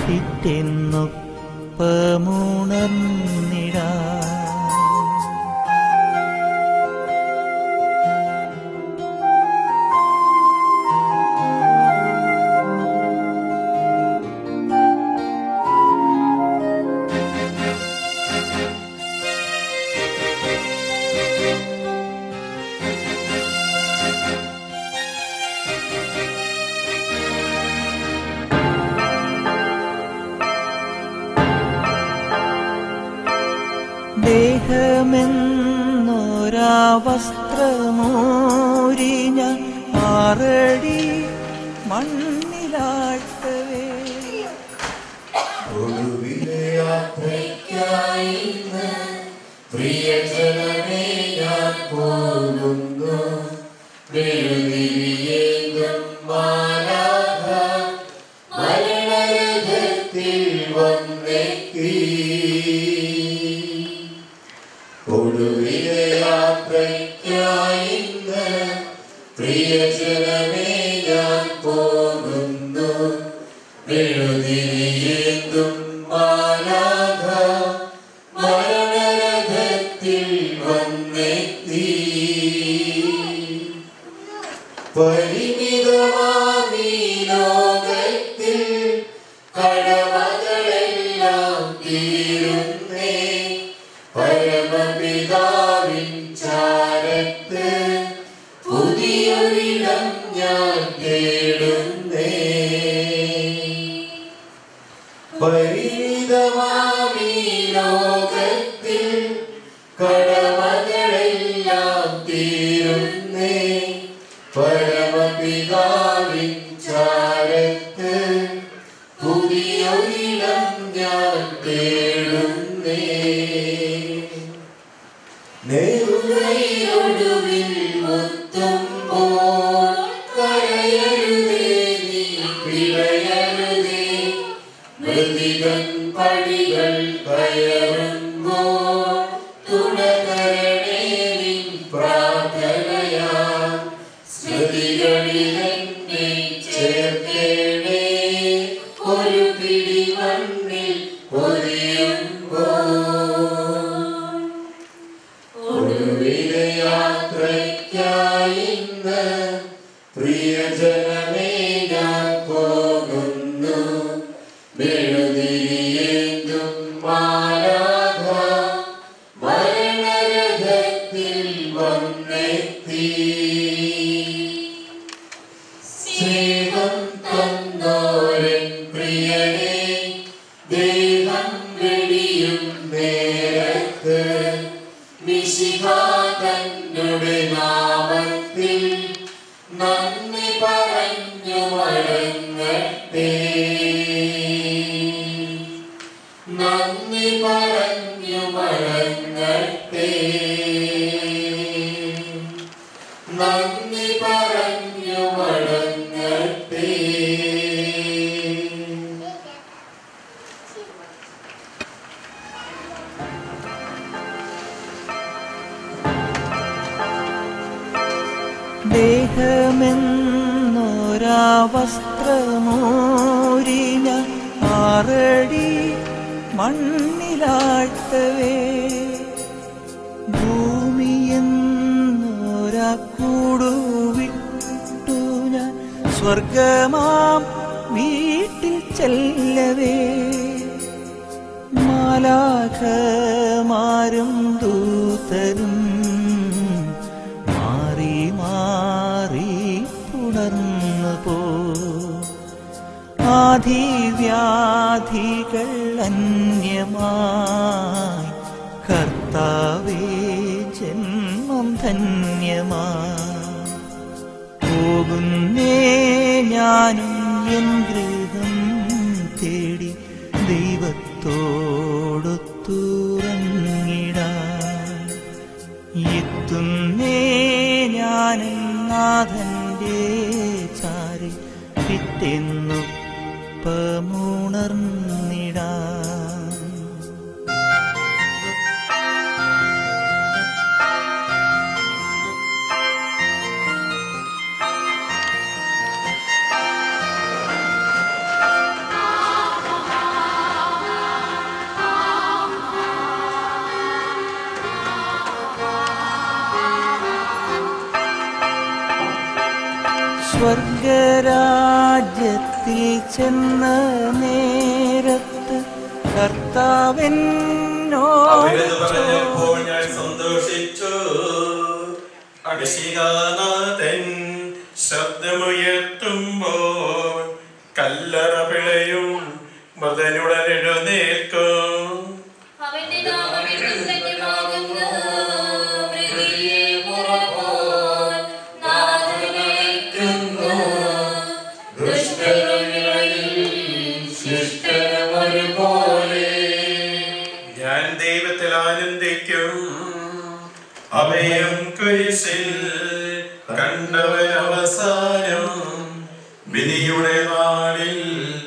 പിറ്റെന്നൊപ്പമുണർന്നിടാൻ ദേഹമെന്നൊരാ വസ്ത്രമോരിഞ്ഞ ആറടി മണ്ണിലാട്ടവേ ഒടുവിലെ യാത്രയ്ക്കായി ഇന്ന് പ്രിയജനമേ ഞാൻ പോകുന്നു വെളുതിരിയേന്തും മാലാഖ മരണരഥത്തിൽ വന്നെത്തി ഒടുവിലെ യാത്രയ്ക്കായി ഇന്ന് പ്രിയജനമേ ഞാൻ പോകുന്നു വെളുതിരിയേന്തും മാലാഖ മരണരഥത്തിൽ വന്നെത്തി പരിമിതമാമീ ലോകത്തിൽ കടമകളെല്ലാം തീരുന്നേ പരമപിതാവിൻ ചാരത്ത് പുതിയൊരിടം ഞാൻ തേടുന്നേ പരിമിതമാമീ ലോകത്തിൽ കടമകളെല്ലാം തീരുന്നേ പരമപിതാവിൻ ചാരത്ത് പുതിയൊരിടം ഞാൻ തേടുന്നേ നെറുകൈയൊടുവിൽ മുത്തുമ്പോൾ കരയരുതേ നീ പിഴയരുതേ മൃതികൻ പടികൾ കയറുമ്പോൾ തുണകരണേ നിൻ പ്രാർത്ഥനയാ സ്മൃതികളിലെന്നെ ചേർക്കേണേ ഒരു പിടി മണ്ണിൽ പൊതിയുമ്പോൾ ഒടുവിലെ യാത്രയ്ക്കായി ഇന്ന് പ്രിയജനമേ ഞാൻ പോകുന്നു വെളുതിരിയേന്തും മാലാഖ മരണരഥത്തിൽ വന്നെത്തി സ്നേഹം തന്നോരൻ പ്രിയനെ ദേഹം വെടിയും നേരത്ത് മിശിഹ തന്നുടെ നാമത്തിൽ നന്ദി പറഞ്ഞു മടങ്ങട്ടെ വസ്ത്രമോരിഞ്ഞ ആറടി മണ്ണിലാഴ്ത്തവേ ഭൂമിയെന്നൊരാ കൂടുവിട്ടു ഞാൻ സ്വർഗമാം വീട്ടിൽ ചെല്ലവേ മാലാഖമാരും ദൂതരും മാറി മാറി പുണർന്നു പോ ആധിവ്യാധികൾ അന്യമായി കർത്താവേ ജന്മം ധന്യമായി പോകുന്നേ ഞാനും എൻ ഗൃഹം തേടി ദൈവത്തോടൊത്തുറങ്ങിടാൻ എത്തുന്നേ ഞാനും നാഥന്റെ ചാരി പിറ്റെന്നുപ്പമുണർന്നിടാൻ സ്വർഗരാജ്യത്തിൽ ചെന്ന നേരത്ത് കർത്താവെന്നോ അവരിത് പറഞ്ഞപ്പോൾ ഞാൻ സന്തോഷിച്ചു അഭിഷികാനാഥൻ ശബ്ദമുയർത്തുമ്പോൾ കല്ലറ പിളയും മൃതനുടൻ എഴുന്നേൽക്കും അവന്റെ നാമം എന്നും ധന്യമാകുന്നു. മൃതിയെ പുറപോൽ നാഥനേൽക്കുന്നു. ദുഷ്ടതകളിൽ ശിഷ്ടരും ഒരുപോലെ. ഞാൻ ദൈവത്തിൽ ആനന്ദിക്കും അഭയം കുരിശിൽ കണ്ടവൻ അവസാനം വിധിയുടെ നാളിൽ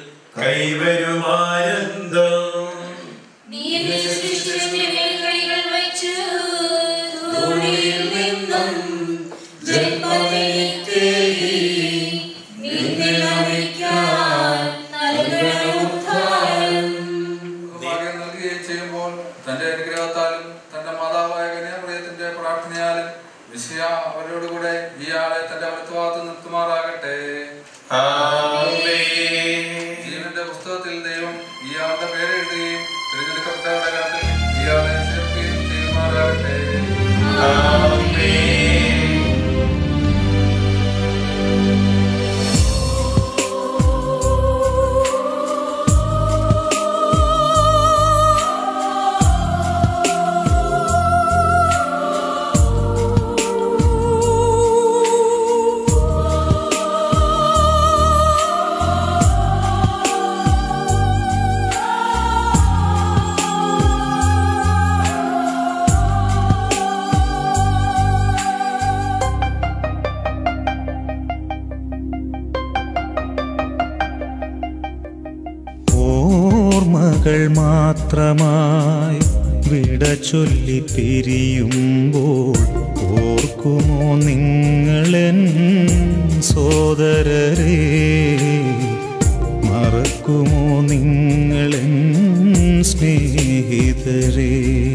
കൈവരുമാനന്ദം നീ എന്നെ സൃഷ്ടിച്ചതിന്റെ മേൽ കൈകൾ വച്ചു. ധൂളിയിൽ നിന്നും ജന്മമെനിക്കേകി. നിന്നെ നമിക്കാൻ നൽകണം ഉദ്ധാരം. ഭാഗ്യം നൽകുകയും ചെയ്യുമ്പോൾ തന്റെ അനുഗ്രഹത്താലും തന്റെ മാതാവായ കന്യാമറിയത്തിന്റെ പ്രാർത്ഥനയാലും വിഷയ അവരോടുകൂടെ ഇയാളെ തന്റെ വലത്തുഭാഗത്ത് നിർത്തുമാറാകട്ടെ ജീവന്റെ പുസ്തകത്തിൽ ദൈവം ഇയാളുടെ പേരെഴുതുകയും തിരഞ്ഞെടുക്കപ്പെട്ടവരുടെ കാര്യത്തിൽ ഇയാളെ ചേർക്കുകയും ചെയ്യുമാറാകട്ടെ ഓർമ്മകൾ മാത്രമായി വിട ചൊല്ലി പിരിയുമ്പോൾ ഓർക്കുമോ നിങ്ങളെൻ സോദരരെ മറക്കുമോ നിങ്ങളെൻ സ്നേഹിതരെ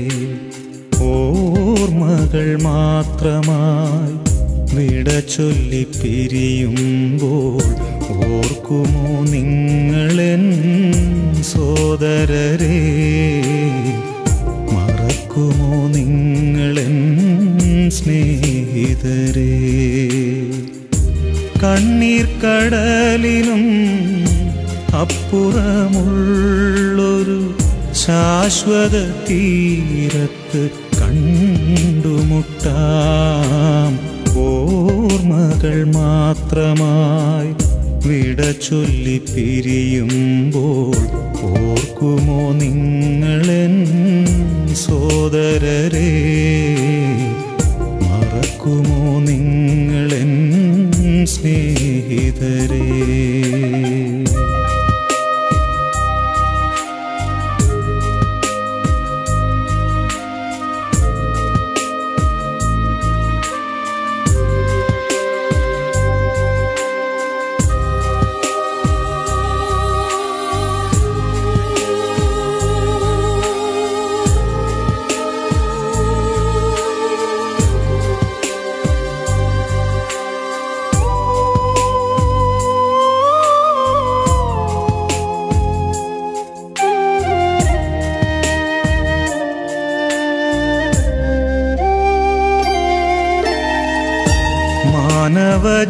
ഓർമ്മകൾ മാത്രമായി വിട ചൊല്ലി പിരിയുമ്പോൾ ഓർക്കുമോ നിങ്ങളെൻ സോദരരെ മറക്കുമോ നിങ്ങളെൻ സ്നേഹിതരെ കണ്ണീർ കടലിനും അപ്പുറമുള്ളൊരു ശാശ്വത തീരത്ത് കണ്ടുമുട്ടാം ഓർമ്മകൾ മാത്രമായി വിട ചൊല്ലി പിരിയുമ്പോൾ ഓർക്കുമോ നിങ്ങളെൻ സോദരരെ മറക്കുമോ നിങ്ങളെൻ സ്നേഹിതരേ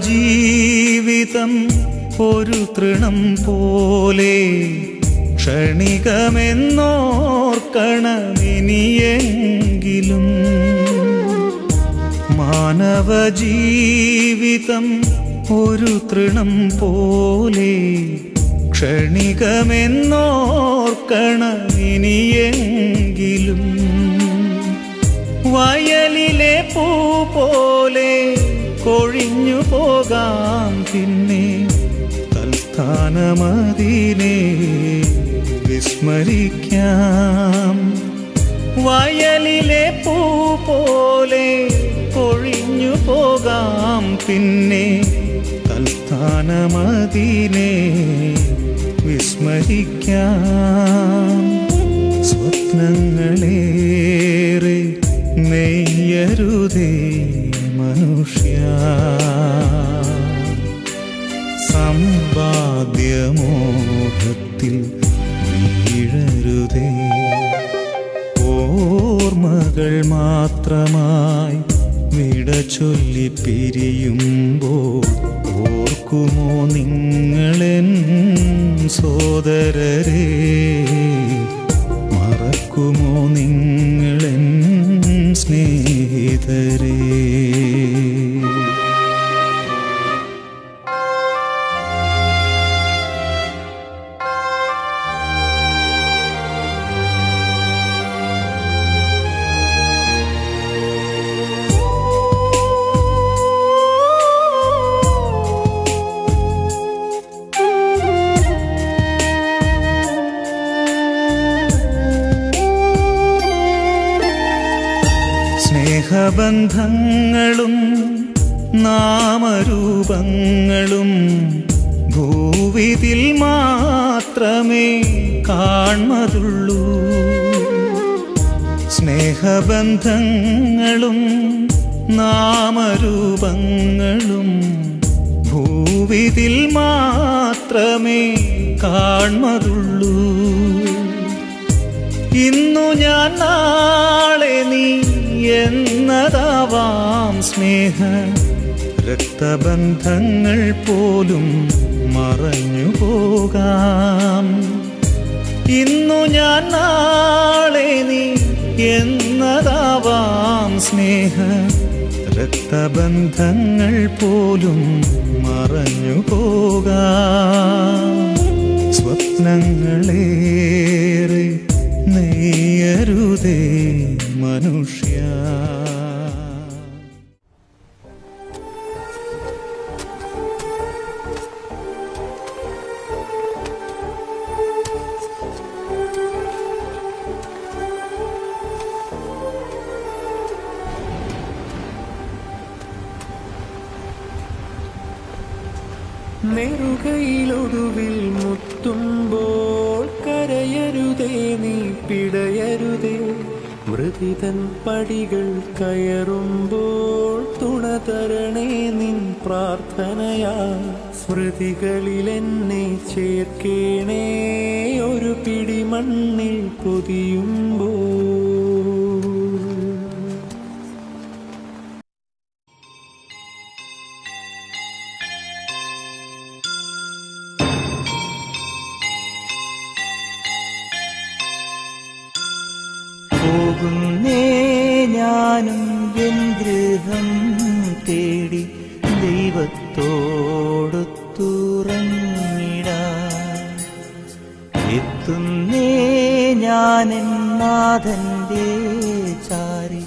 ജീവിതം ഒരു തൃണം പോലെ ക്ഷണികമെന്നോർക്കണമിനിയെങ്കിലും മാനവ ജീവിതം ഒരു തൃണം പോലെ ക്ഷണികമെന്നോർക്കണമിനിയെങ്കിലും വയലിലെ പൂ പോലെ കൊഴിഞ്ഞു പോകാം പിന്നെ തൽസ്ഥാനമതിനെ വിസ്മരിക്കാം വയലിലെ പൂ പോലെ കൊഴിഞ്ഞു പോകാം പിന്നെ തൽസ്ഥാനമതിനെ വിസ്മരിക്കാം സ്വപ്നങ്ങളേറെ നെയ്യരുതേ മനുഷ്യ സമ്പാദ്യമോഹത്തിൽ വീഴരുതേ ഓർമ്മകൾ മാത്രമായി വിട ചൊല്ലി പിരിയുമ്പോൾ ഓർക്കുമോ നിങ്ങളെൻ സോദരരെ മറക്കുമോ നിങ്ങളെൻ സ്നേഹിതരേ സ്നേഹബന്ധങ്ങളും നാമരൂപങ്ങളും ഭൂവിതിൽ മാത്രമേ കാൺമതുള്ളൂ സ്നേഹബന്ധങ്ങളും നാമരൂപങ്ങളും ഭൂവിതിൽ മാത്രമേ കാൺമതുള്ളൂ ഇന്നു ഞാൻ നാളെ നീ എന്നതാവാം സ്നേഹ രക്തബന്ധങ്ങൾ പോലും മറഞ്ഞു പോകാം ഇന്നു ഞാൻ നാളെ നീ എന്നതാവാം സ്നേഹ രക്തബന്ധങ്ങൾ പോലും മറഞ്ഞു പോകാം സ്വപ്നങ്ങളേറെ നെയ്യരുതേ മനുഷ്യ നെറുകയിലൊടുവിൽ മുത്തുമ്പോൾ കരയരുതേ നീ പിടയരുതേ മൃതിതൻ പടികൾ കയറുമ്പോൾ തുണ തരണേ നിൻ പ്രാർത്ഥനയാ സ്മൃതികളിൽ എന്നെ ചേർക്കേണേ ഒരു പിടി മണ്ണിൽ പൊതിയുമ്പോൾ പോകുന്നേ ഞാനും എൻ ഗൃഹം തേടി ദൈവത്തോടൊത്തുറങ്ങിടാൻ എത്തുന്നേ ഞാനെൻ നാഥന്റെ ചാരി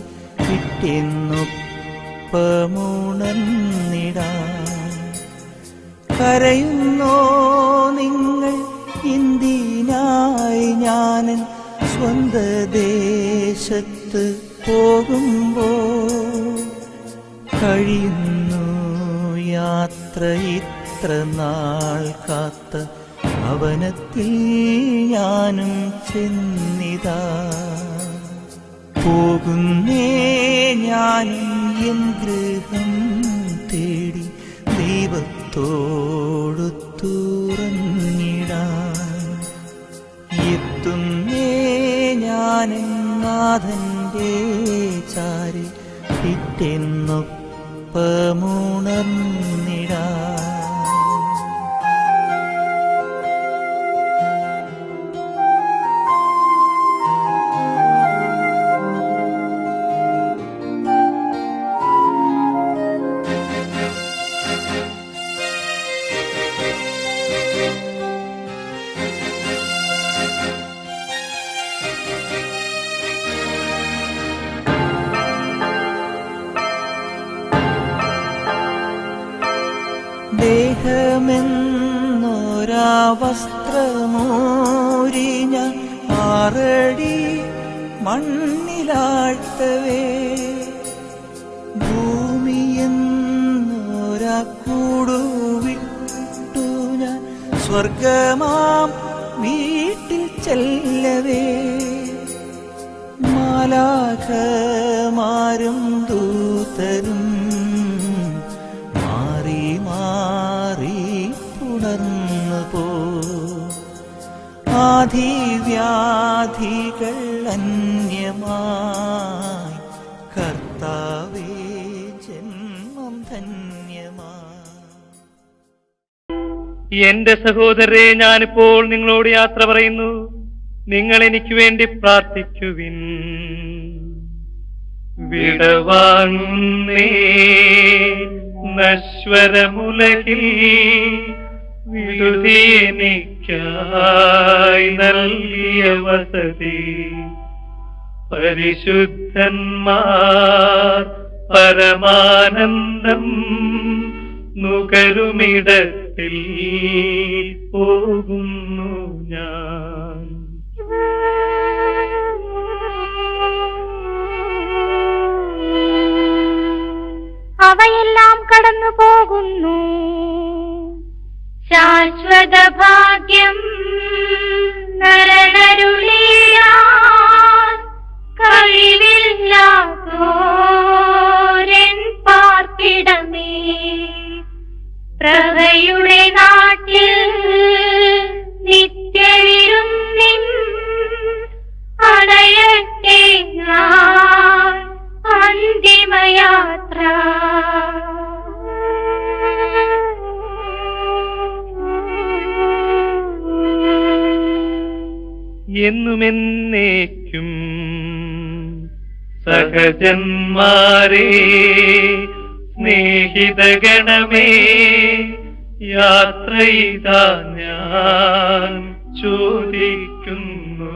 വിട്ടെന്നൊപ്പമുണർന്നിടാൻ കരയുന്നോ നിങ്ങൾ ഇന്ത്യനായി ഞാനൻ സ്വന്ത ദേശത്ത് പോകുമ്പോൾ കഴിയുന്നു യാത്ര ഇത്ര നാൾ കാത്ത ഭവനത്തിൽ ഞാനും ചെന്നിതാ പോകുന്നേ ഞാനും എൻ ഗൃഹം തേടി ദൈവത്തോടൊത്തുറങ്ങിടാൻ എത്തുന്നേ ഞാനും നാഥന്റെ ചാരി പിറ്റെന്നൊപ്പമുണർന്നിടാൻ അല്പമുണർന്നിടാ ദേഹമെന്നൊരാ വസ്ത്രമോരി ഞാൻ ആറടി മണ്ണിലാഴ്ത്തവേ ഭൂമിയെന്നൊരാ കൂടുവിട്ടു ഞാൻ സ്വർഗമാം വീട്ടിൽ ചെല്ലവേ മാലാഖമാരും ദൂതരും മാറി മാറി പുണർന്നു പോ ആധിവ്യാധികൾ അന്യമായി കർത്താവേ ജന്മം ധന്യമായി എന്റെ സഹോദരരെ ഞാനിപ്പോൾ നിങ്ങളോട് യാത്ര പറയുന്നു നിങ്ങൾ എനിക്ക് വേണ്ടി പ്രാർത്ഥിക്കുവിൻ വിടവാങ്ങുന്നേ നശ്വരമുലകിൽ വിടുതി എനിക്കായി നൽകിയ വസതി പരിശുദ്ധന്മാർ പരമാനന്ദം നുകരുമിടത്തിൽ പോകുന്നു ഞാൻ അവയെല്ലാം കടന്നു പോകുന്നു ശാശ്വത ഭാഗ്യം നരനരുളിയാൻ കഴിവില്ലാത്തോരൻ പാർപ്പിടമേ പ്രഭയുടെ നാട്ടിൽ നിത്യവിരുന്നിൻ അണയട്ടെ ഞാൻ അന്തിമയാത്ര എന്നുമെന്നേക്കും സഹജന്മാരെ സ്നേഹിതഗണമേ യാത്ര ചെയ്താ ഞാൻ ചോദിക്കുന്നു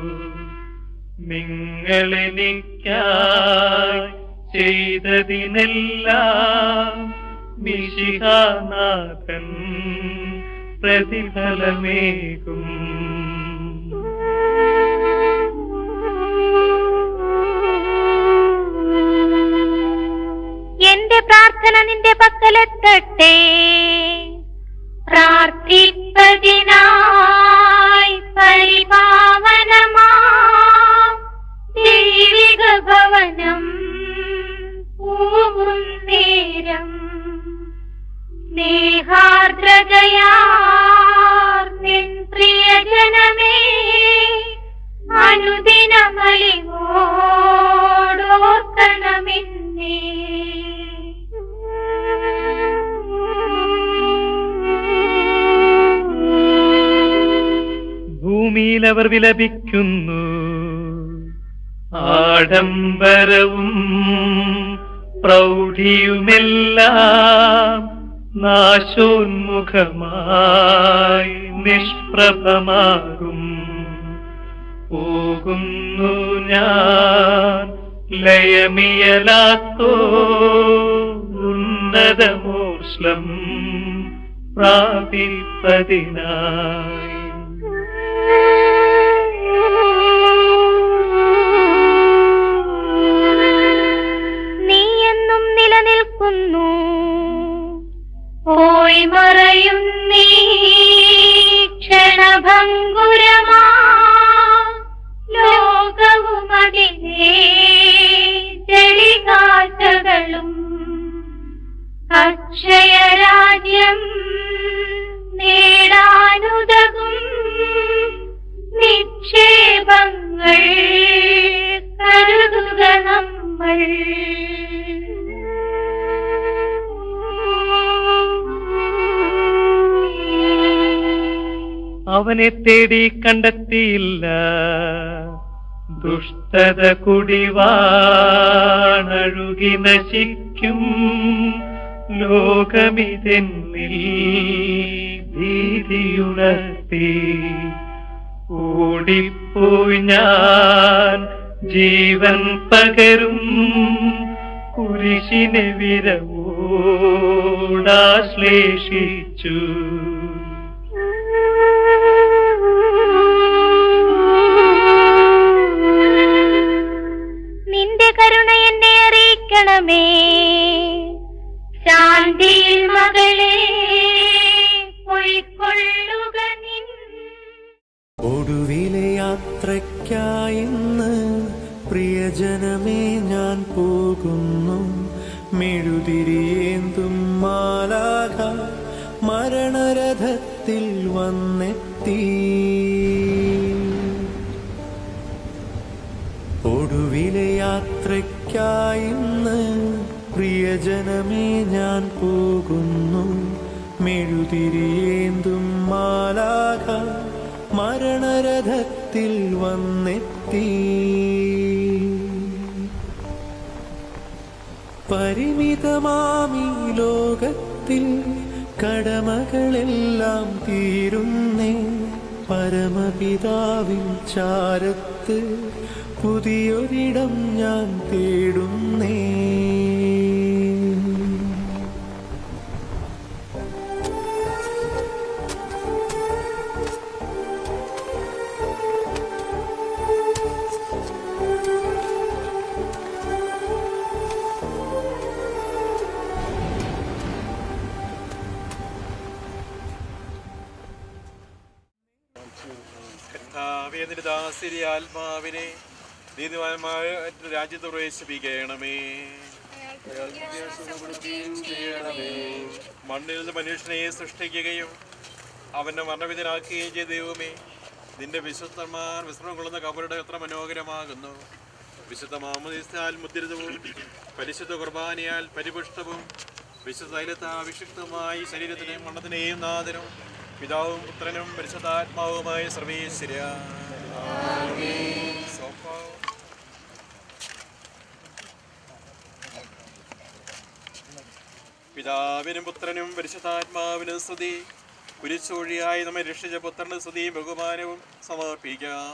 നിങ്ങളെനിക്കായി ചെയ്തതിനെല്ലാം മിശിഹാനാഥൻ പ്രതിഫലമേകും എന്റെ പ്രാർത്ഥന നിന്റെ പക്കലെത്തട്ടെ പ്രാർത്ഥിപ്പതിനായി പരിപാവനമാ ദൈവിക ഭവനം പൂവും നേരം സ്നേഹാർദ്രതയാർ നിൻ പ്രിയജനമേ അനുദിനമലിവോടോർക്കണമെന്നേ ഭൂമിയിൽ അവർ വിലപിക്കുന്നു ആഡംബരവും പ്രൗഢിയുമെല്ലാം നാശോന്മുഖമായി നിഷ്പ്രഭമാകും പോകുന്നു ഞാൻ ലയമിയലാത്തോ ഉന്നതമോഷ്ലം പ്രാപിപ്പതിനായി നീ എന്നും നിലനിൽക്കുന്നു പോയി മറയും നീ ക്ഷണഭങ്കുരമാ ലോകവും അതിനെ ചെളികാറ്റകളും അക്ഷയരാജ്യം നേടാനുതകും അവനെ തേടി കണ്ടെത്തിയില്ല ദുഷ്ടത കുടിവാണഴുകി നശിക്കും ലോകമിതെന്നിൽ ഭീതിയുണർത്തി ഓടിപ്പോയി ഞാൻ ജീവൻ പകരും കുരിശിനെ വിരവോടാശ്ലേഷിച്ചു നിന്റെ കരുണ എന്നെ അറിയിക്കണമേ ശാന്തിയിൽ മകളെ പൊയ്ക്കൊള്ളുക നിൻ ഒടുവിലെ യാത്രയ്ക്കായിന്ന് പ്രിയജനമേ ഞാൻ പോകുന്നു മെഴുതിരിയേന്തും മാലാക മരണരഥത്തിൽ വന്നെത്തി ഒടുവിലെ യാത്രയ്ക്കായിന്ന് പ്രിയജനമേ ഞാൻ പോകുന്നു മെഴുതിരിയേന്തും മാലാക മരണരഥത്തിൽ വന്നെത്തി പരിമിതമാമി ലോകത്തിൽ കടമകളെല്ലാം തീരുന്നേ പരമപിതാവിൻ ചാരത്ത് പുതിയൊരിടം ഞാൻ തേടുന്നേ കർത്താവേ നിന്റെ ദാസിരി ആത്മാവിനെ നീതിമാന്മായ രാജ്യത്ത് പ്രവേശിപ്പിക്കണമേ മണ്ണിൽ നിന്ന് മനുഷ്യനെ സൃഷ്ടിക്കുകയും അവന്റെ മരണവിധനാക്കുകയും ചെയ്ത ദൈവമേ നിന്റെ വിശുദ്ധന്മാർ വിശ്രമം കൊള്ളുന്ന കബറുടെ എത്ര മനോഹരമാകുന്നു വിശുദ്ധ മാമോദിസ്ഥാൽ മുദ്രിതവും പരിശുദ്ധ കുർബാനയാൽ പരിപുഷ്ടവും വിശുദ്ധ തൈലത്താൽ അഭിഷിക്തമായി ശരീരത്തിനെയും മണ്ണത്തിനെയും നാഥനും പിതാവും പുത്രനും പരിശുദ്ധാത്മാവുമായ സർവീശ്വര പിതാവിനും പുത്രനും പരിശുദ്ധാത്മാവിനും സ്തുതി കുരിശോഴിയായി നമ്മെ രക്ഷിച്ച പുത്രന്റെ സ്തുതിയും ബഹുമാനവും സമർപ്പിക്കാം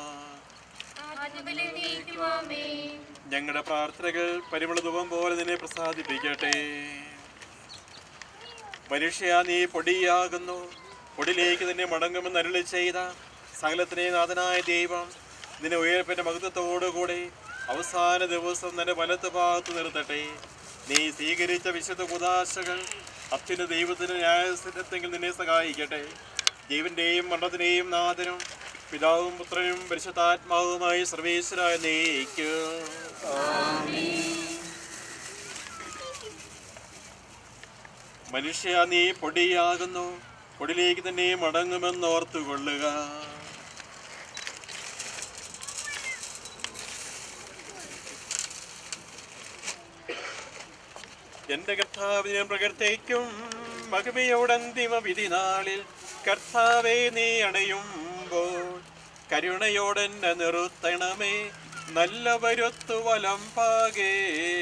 ഞങ്ങളുടെ പ്രാർത്ഥനകൾ പരിമള ധൂപം പോലെ നിന്നെ പ്രസാദിപ്പിക്കട്ടെ മനുഷ്യ നീ പൊടിയാകുന്നു പൊടിയിലേക്ക് തന്നെ മടങ്ങുമെന്ന് അരുളി ചെയ്ത സകലത്തിനെ നാഥനായ ദൈവം നിന്നെ ഉയർപ്പിന്റെ മഹത്വത്തോടുകൂടി അവസാന ദിവസം നിന്റെ വലത്ത് ഭാഗത്ത് നിർത്തട്ടെ നീ സ്വീകരിച്ച വിശുദ്ധ കുദാശകൾ അത്യുന്ന ദൈവത്തിന് ന്യായസ്ഥിരത്തെങ്കിൽ നിന്നെ സഹായിക്കട്ടെ ജീവന്റെയും മരണത്തിന്റെയും നാഥനും പിതാവും പുത്രനും പരിശുദ്ധാത്മാവുമായി സർവേശ്വരായ നീക്കും മനുഷ്യ നീ പൊടിയാകുന്നു പൊടിയിലേക്ക് തന്നെ മടങ്ങുമെന്ന് ഓർത്തുകൊള്ളുക എന്റെ കർത്താവ് ഞാൻ പ്രകൃതിക്കും മഹിമയോടന്തിമ വിധി നാളിൽ കർത്താവെ നീ അണയുമ്പോൾ കരുണയോടെന്നെ നിർത്തണമേ നല്ല വരുത്തു വലം പാകേ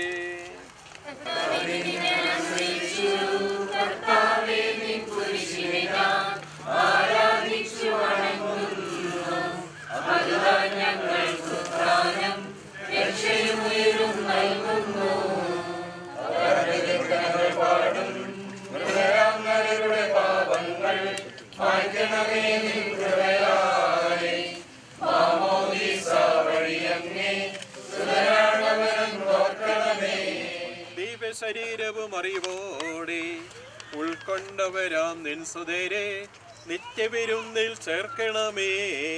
ശരീരവും അറിവോടെ ഉൾക്കൊണ്ടവരാം നിൻ സുതരെ നിത്യവിരുന്നിൽ ചേർക്കണമേ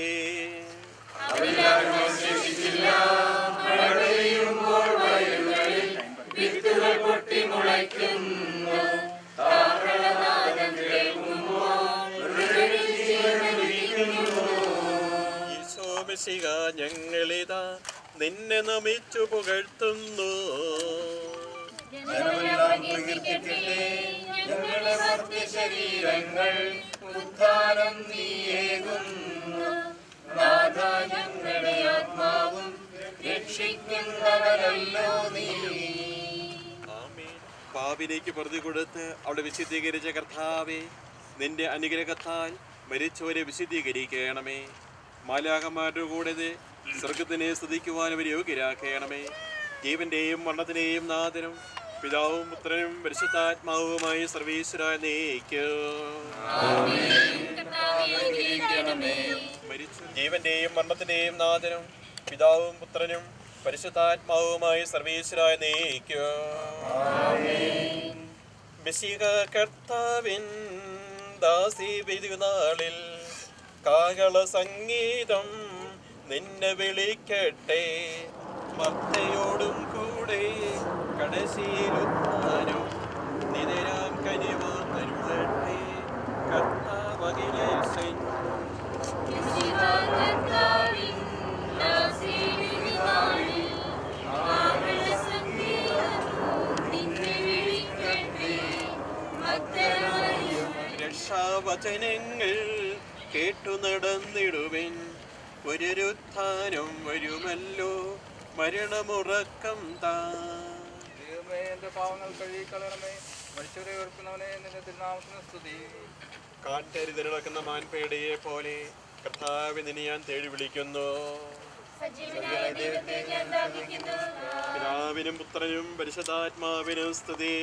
ഈശോമിശിക ഞങ്ങളിതാ നിന്നെ നമിച്ചു പുകഴ്ത്തുന്നു ജനമെല്ലാം പ്രകീർത്തിക്കട്ടെ ഞങ്ങളുടെ ഭക്തശരീരങ്ങൾ ഉദ്ധാരം നീയേകുന്നു നാഥ ഞങ്ങളുടെ ആത്മാവും രക്ഷിക്കുന്നവരല്ലോ നീ പാപിലേക്ക് പ്രതി കൊടുത്ത് അവിടെ വിശുദ്ധീകരിച്ച കർത്താവെ നിന്റെ അനുഗ്രഹത്താൽ മരിച്ചവരെ വിശുദ്ധീകരിക്കണമേ മാലാകന്മാരുടെ കൂടെ സ്വർഗത്തിനെ സ്തുതിക്കുവാൻ അവരെ യോഗ്യരാക്കണമേ ജീവന്റെയും മരണത്തിന്റെയും നാഥനും പിതാവും പുത്രനും പരിശുദ്ധാത്മാവുമായി സർവീശ്വരായ മരിച്ച ജീവന്റെയും മരണത്തിന്റെയും നാഥനും പിതാവും പുത്രനും പരിശുദ്ധാത്മാവുമായി സർവീശ്വരായ മിശിക കർത്താവിൻ ദാസി പെരുന്നാളിൽ കാകള സംഗീതം നിന്നെ വിളിക്കട്ടെ മത്തയോടും കൂടെ കടശീലുത്താനും നിതരാം കനിവാന്നരുളട്ടെ കർത്താവകിലേശൻ രക്ഷാവചനങ്ങൾ കേട്ടു നടന്നിടുവിൻ പുനരുത്ഥാനം വരുമല്ലോ മരണമുറക്കം താ ദൈവമേ എന്റെ പാവങ്ങൾ കഴുകിക്കളയണമേ മരിച്ചവരെ ഉയർത്തുന്നവനെ നിന്റെ തിരുനാമത്തിന് സ്തുതി കാറ്റരുതിരളക്കുന്ന മാൻപേടയെ പോലെ കർത്താവ് നിന്നെ ഞാൻ തേടി വിളിക്കുന്നു പിതാവിനും പുത്രനും പരിശുദ്ധാത്മാവിനും സ്തുതി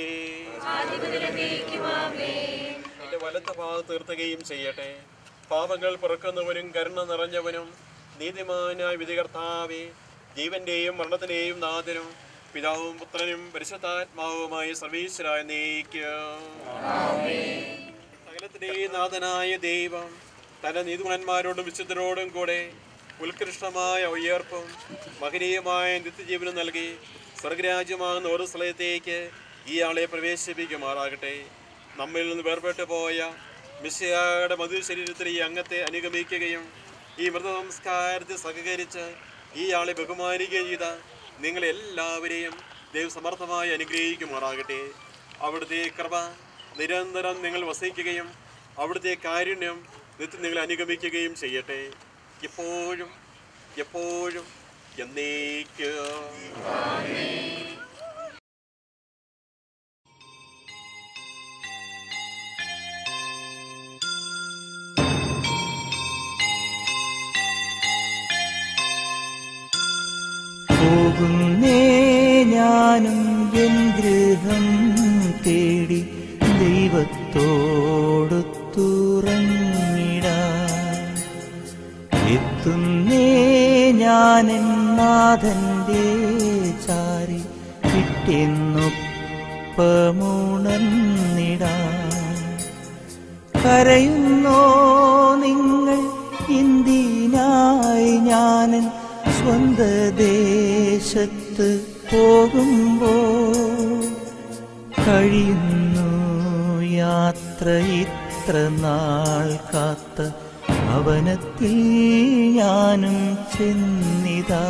എന്റെ വലത്ത ഭാഗത്ത് തീർത്തുകയും ചെയ്യട്ടെ പാപങ്ങൾ പുറക്കുന്നവനും കരുണ നിറഞ്ഞവനും നീതിമാനായ വിധികർത്താവെ ജീവന്റെയും മരണത്തിന്റെയും നാഥനും പിതാവും പുത്രനും പരിശുദ്ധാത്മാവുമായി സർവീശ്വരായ നീക്കും സകലത്തിന്റെയും നാഥനായ ദൈവം തന്റെ നീതിമാന്മാരോടും വിശുദ്ധരോടും കൂടെ ഉത്കൃഷ്ടമായ ഉയർപ്പും മഹനീയമായ നിത്യജീവനം നൽകി സ്വർഗരാജ്യമാകുന്ന ഒരു സ്ഥലത്തേക്ക് ഈ ആളെ പ്രവേശിപ്പിക്കുമാറാകട്ടെ നമ്മിൽ നിന്ന് വേർപെട്ടു പോയ മിശയുടെ മധു ശരീരത്തിൽ ഈ അംഗത്തെ അനുഗമിക്കുകയും ഈ മൃതസംസ്കാരത്തിൽ സഹകരിച്ച് ഈ ആളെ ബഹുമാനിക്കുകയും ചെയ്ത നിങ്ങളെല്ലാവരെയും ദൈവം സമർത്ഥമായി അനുഗ്രഹിക്കുമാറാകട്ടെ അവിടുത്തെ കൃപ നിരന്തരം നിങ്ങൾ വസിക്കുകയും അവിടുത്തെ കാരുണ്യം നിത്യം നിങ്ങളെ അനുഗമിക്കുകയും ചെയ്യട്ടെ എപ്പോഴും എപ്പോഴും എന്നേക്കും പോകുന്നേ ഞാനും എൻ ഗൃഹം തേടി ദൈവത്തോടൊത്തുറങ്ങിടാൻ എത്തുന്നേ ഞാനെൻ നാഥന്റെ ചാരി കിട്ടിയെന്നൊപ്പമുണർന്നിടാൻ കരയുന്നോ നിങ്ങൾ ഇന്ത്യനായി ഞാനൻ സ്വന്ത ദേശത്ത് പോകുമ്പോ കഴിയുന്നു യാത്ര ഇത്ര നാൾ കാത്ത ഭവനത്തിൽ ഞാനും ചെന്നിതാ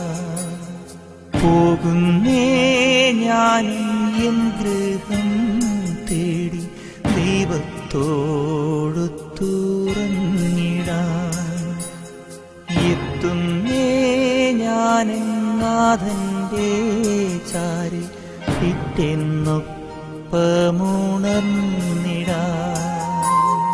പോകുന്നേ ഞാനും എൻ ഗൃഹം തേടി ദൈവത്തോടു തുറന്നിടാൻ എത്തുന്നേ ഞാനും നാഥന്റെ ചാരി പിറ്റെന്നൊപ്പമുണർന്നിടാൻ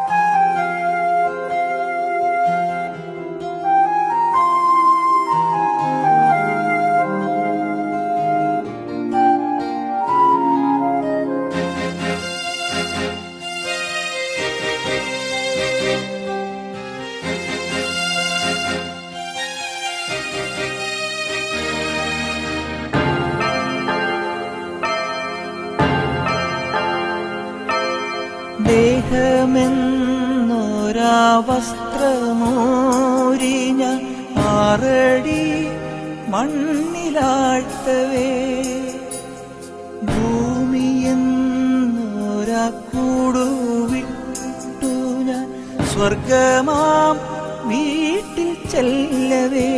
ദേഹമെന്നൊരാ വസ്ത്രമോരി ഞാൻ ആറടി മണ്ണിലാഴ്ത്തവേ ഭൂമിയെന്നൊരാ കൂടുവിട്ടു ഞാൻ സ്വർഗമാം വീട്ടിൽ ചെല്ലവേ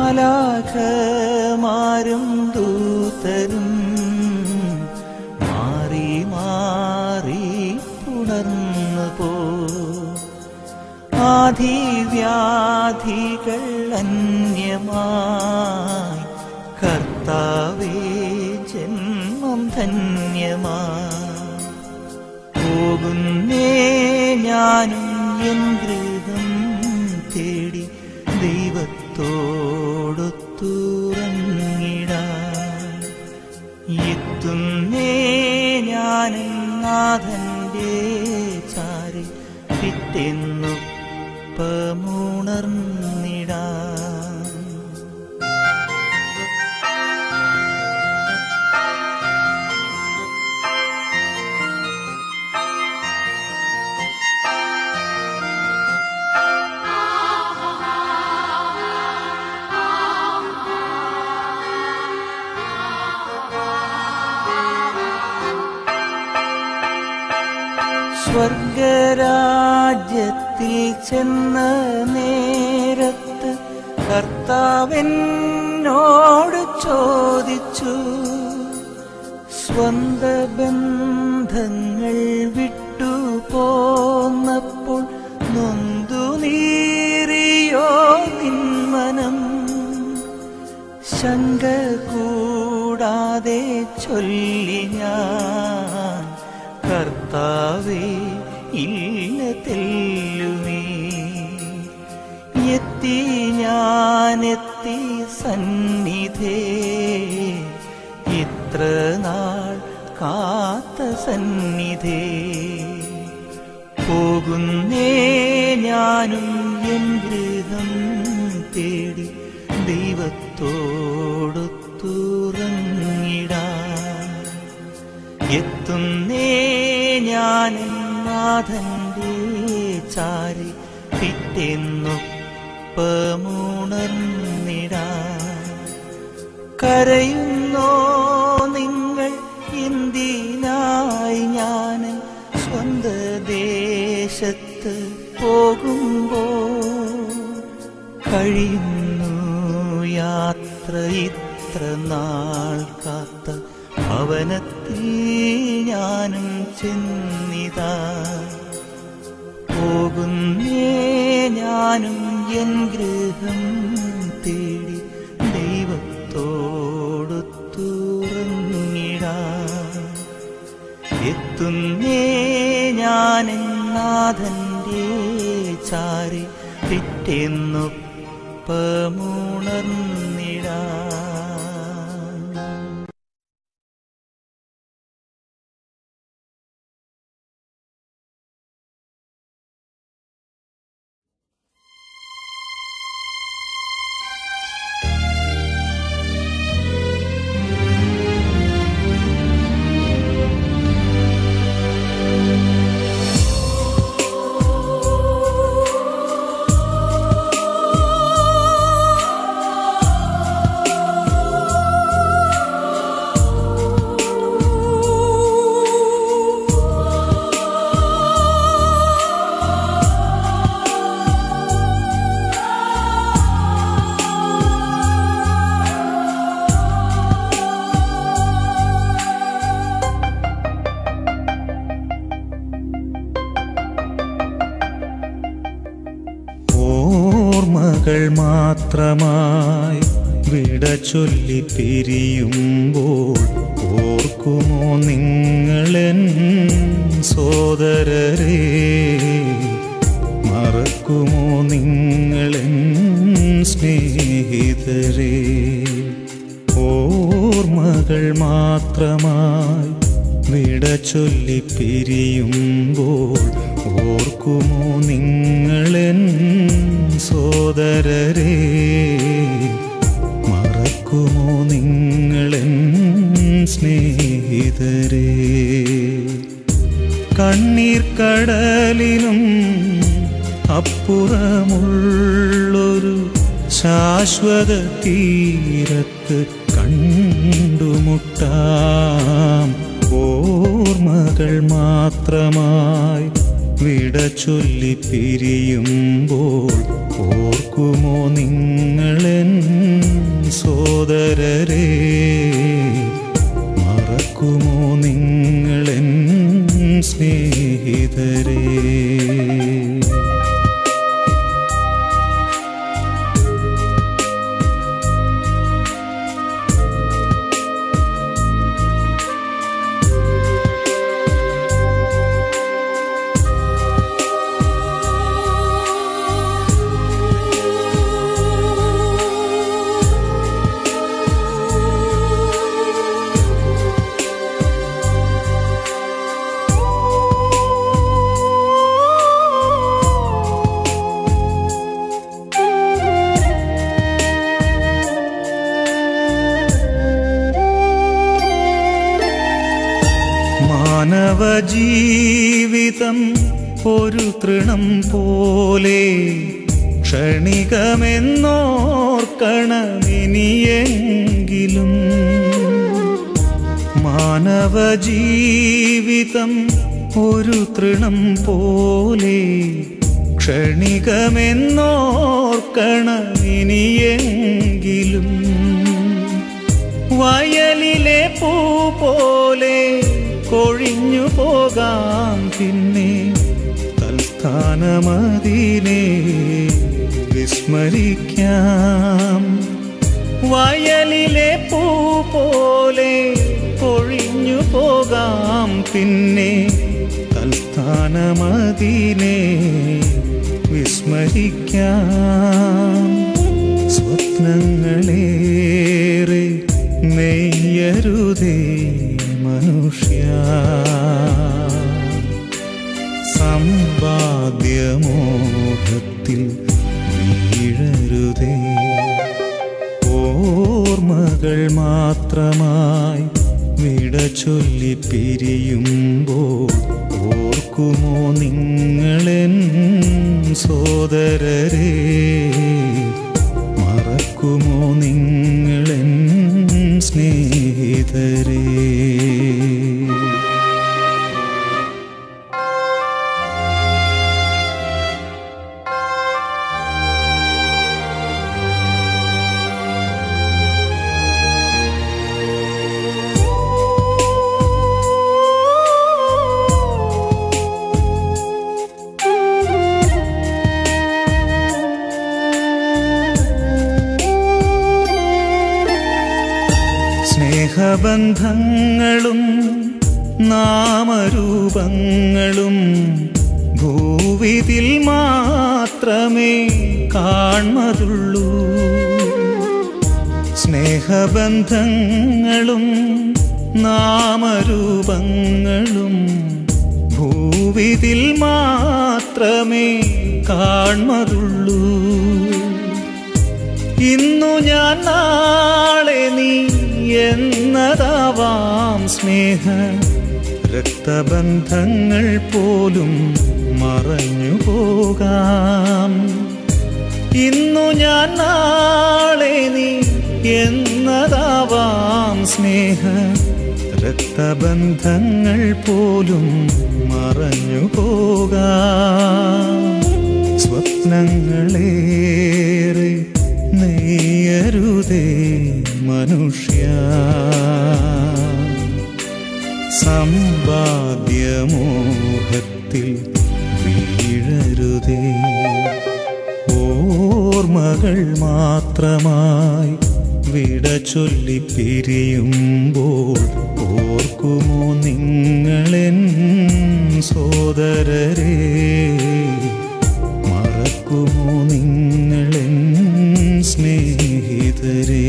മാലാഖമാരും ദൂതരും ഉണർന്നു പോ ആധിവ്യാധികൾ അന്യമായി കർത്താവേ ജന്മം ധന്യമായി പോകുന്നേ ഞാനും എൻ ഗൃഹം തേടി ദൈവത്തോടൊത്തുറങ്ങിടാൻ എത്തുന്നേ ഞാനും നാഥന്റെ ചാരി പിറ്റെന്നുപ്പമുണർന്നിടാൻ സ്വർഗരാജ്യത്തിൽ ചെന്ന നേരത്ത് കർത്താവെന്നോട് ചോദിച്ചു സ്വന്ത ബന്ധങ്ങൾ വിട്ടു പോന്നപ്പോൾ നൊന്തു നീറിയോ നിന്മനം ശങ്ക കൂടാതെ ചൊല്ലി ഞാൻ കർത്താവേ ഇല്ല തെല്ലുമേ എത്തി ഞാനെത്തി സന്നിധേ ഇത്ര നാൾ കാത്ത സന്നിധേ പോകുന്നേ ഞാനും എൻ ഗൃഹം തേടി ദൈവത്തോടൊത്തുറങ്ങിടാൻ എത്തുന്നേ ഞാൻ നാഥന്റെ ചാരി പിറ്റെന്നൊപ്പമുണർന്നിടാൻ കരയുന്നോ നിങ്ങൾ എന്തിനായി ഞാൻ സ്വന്ത ദേശത്ത് പോകുമ്പോ കഴിയുന്നു യാത്ര ഇത്ര നാൾ കാത്ത ഭവനത്തിൽ ഞാനും ചെന്നിതാ പോകുന്നേ ഞാനും എൻ ഗൃഹം തേടി ദൈവത്തോടൊത്തുറങ്ങിടാൻ എത്തുന്നേ ഞാൻ നാഥന്റെ ചാരി പിറ്റെന്നൊപ്പമുണർന്നിടാൻ ഓർമ്മകൾ മാത്രമായി വിട ചൊല്ലി പിരിയുമ്പോൾ ഓർക്കുമോ നിങ്ങളെൻ സോദരരെ മറക്കുമോ നിങ്ങളെൻ സ്നേഹിതരെ ഓർമ്മകൾ മാത്രമായി വിട ചൊല്ലി പിരിയുമ്പോൾ ഓർക്കുമോ നിങ്ങളെൻ സോദരരെ മറക്കുമോ നിങ്ങളെൻ സ്നേഹിതരെ കണ്ണീർ കടലിനും അപ്പുറമുള്ളൊരു ശാശ്വത തീരത്ത് കണ്ടുമുട്ടാം ഓർമ്മകൾ മാത്രമായി വിട ചൊല്ലി പിരിയുമ്പോൾ ഓർക്കുമോ നിങ്ങളെൻ സോദരരെ മറക്കുമോ നിങ്ങളെൻ സ്നേഹിതരെ സ്നേഹിതരേ മാനവ ജീവിതം ഒരു തൃണം പോലെ ക്ഷണികമെന്നോർക്കണമിനിയെങ്കിലും മാനവ ജീവിതം ഒരു തൃണം പോലെ ക്ഷണികമെന്നോർക്കണമിനിയെങ്കിലും വയലിലെ പൂ പോലെ കൊഴിഞ്ഞു പോകാം പിന്നെ തൽസ്ഥാനമതിനെ വിസ്മരിക്കാം വയലിലെ പൂ പോലെ കൊഴിഞ്ഞു പോകാം പിന്നെ തൽസ്ഥാനമതിനെ വിസ്മരിക്കാം സ്വപ്നങ്ങളേറെ നെയ്യരുതേ മനുഷ്യ സമ്പാദ്യമോഹത്തിൽ വീഴരുതേ ഓർമ്മകൾ മാത്രമായി വിട ചൊല്ലി പിരിയുമ്പോൾ ഓർക്കുമോ നിങ്ങളെൻ സോദരരെ മറക്കുമോ നിങ്ങളെൻ സ്നേഹിതരേ സ്നേഹബന്ധങ്ങളും നാമരൂപങ്ങളും ഭൂവിതിൽ മാത്രമേ കാൺമതുള്ളൂ സ്നേഹബന്ധങ്ങളും നാമരൂപങ്ങളും ഭൂവിതിൽ മാത്രമേ കാൺമതുള്ളൂ ഇന്നു ഞാൻ നാളെ നീ എന്നതാവാം സ്നേഹ രക്തബന്ധങ്ങൾ പോലും മറഞ്ഞു പോകാം ഇന്നു ഞാൻ നാളെ നീ എന്നതാവാം സ്നേഹ രക്തബന്ധങ്ങൾ പോലും മറഞ്ഞു പോകാം സ്വപ്നങ്ങളേറെ നെയ്യരുതേ മനുഷ്യ സമ്പാദ്യമോഹത്തിൽ വീഴരുതേ ഓർമ്മകൾ മാത്രമായി വിട ചൊല്ലി പിരിയുമ്പോൾ ഓർക്കുമോ നിങ്ങളെൻ സോദരരെ മറക്കുമോ നിങ്ങളെൻ സ്നേഹിതരെ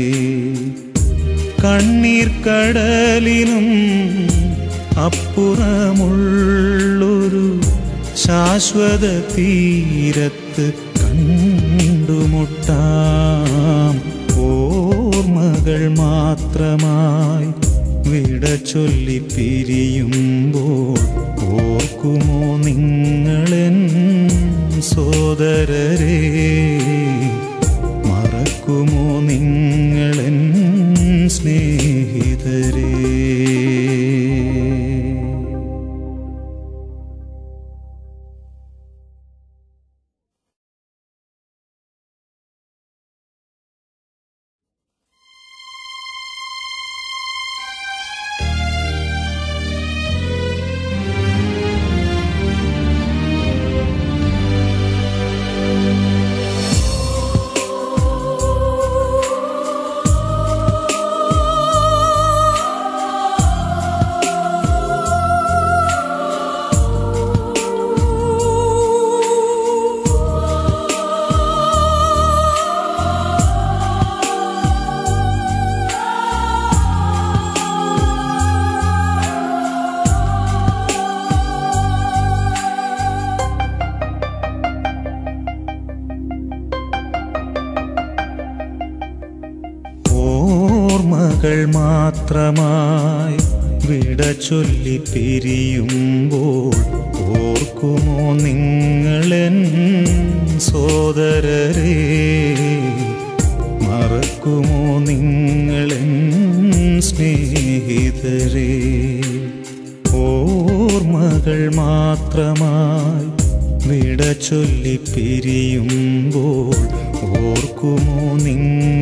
കണ്ണീർ കടലിനും അപ്പുറമുള്ളൊരു ശാശ്വത തീരത്ത് കണ്ടുമുട്ടാം ഓർമ്മകൾ മാത്രമായി വിട ചൊല്ലി പിരിയുമ്പോൾ ഓർക്കുമോ നിങ്ങളെൻ സോദരരെ മറക്കുമോ നിങ്ങളെൻ സ്നേഹിതരേ ും ഓർമ്മകൾ മാത്രമായി വിട ചൊല്ലി പിരിയുമ്പോൾ ഓർക്കുമോ നിങ്ങളെൻ സോദരരെ മറക്കുമോ നിങ്ങളെൻ സ്നേഹിതരെ ഓർമ്മകൾ മാത്രമായി വിട ചൊല്ലി പിരിയുമ്പോൾ ഓർക്കുമോ നിങ്ങൾ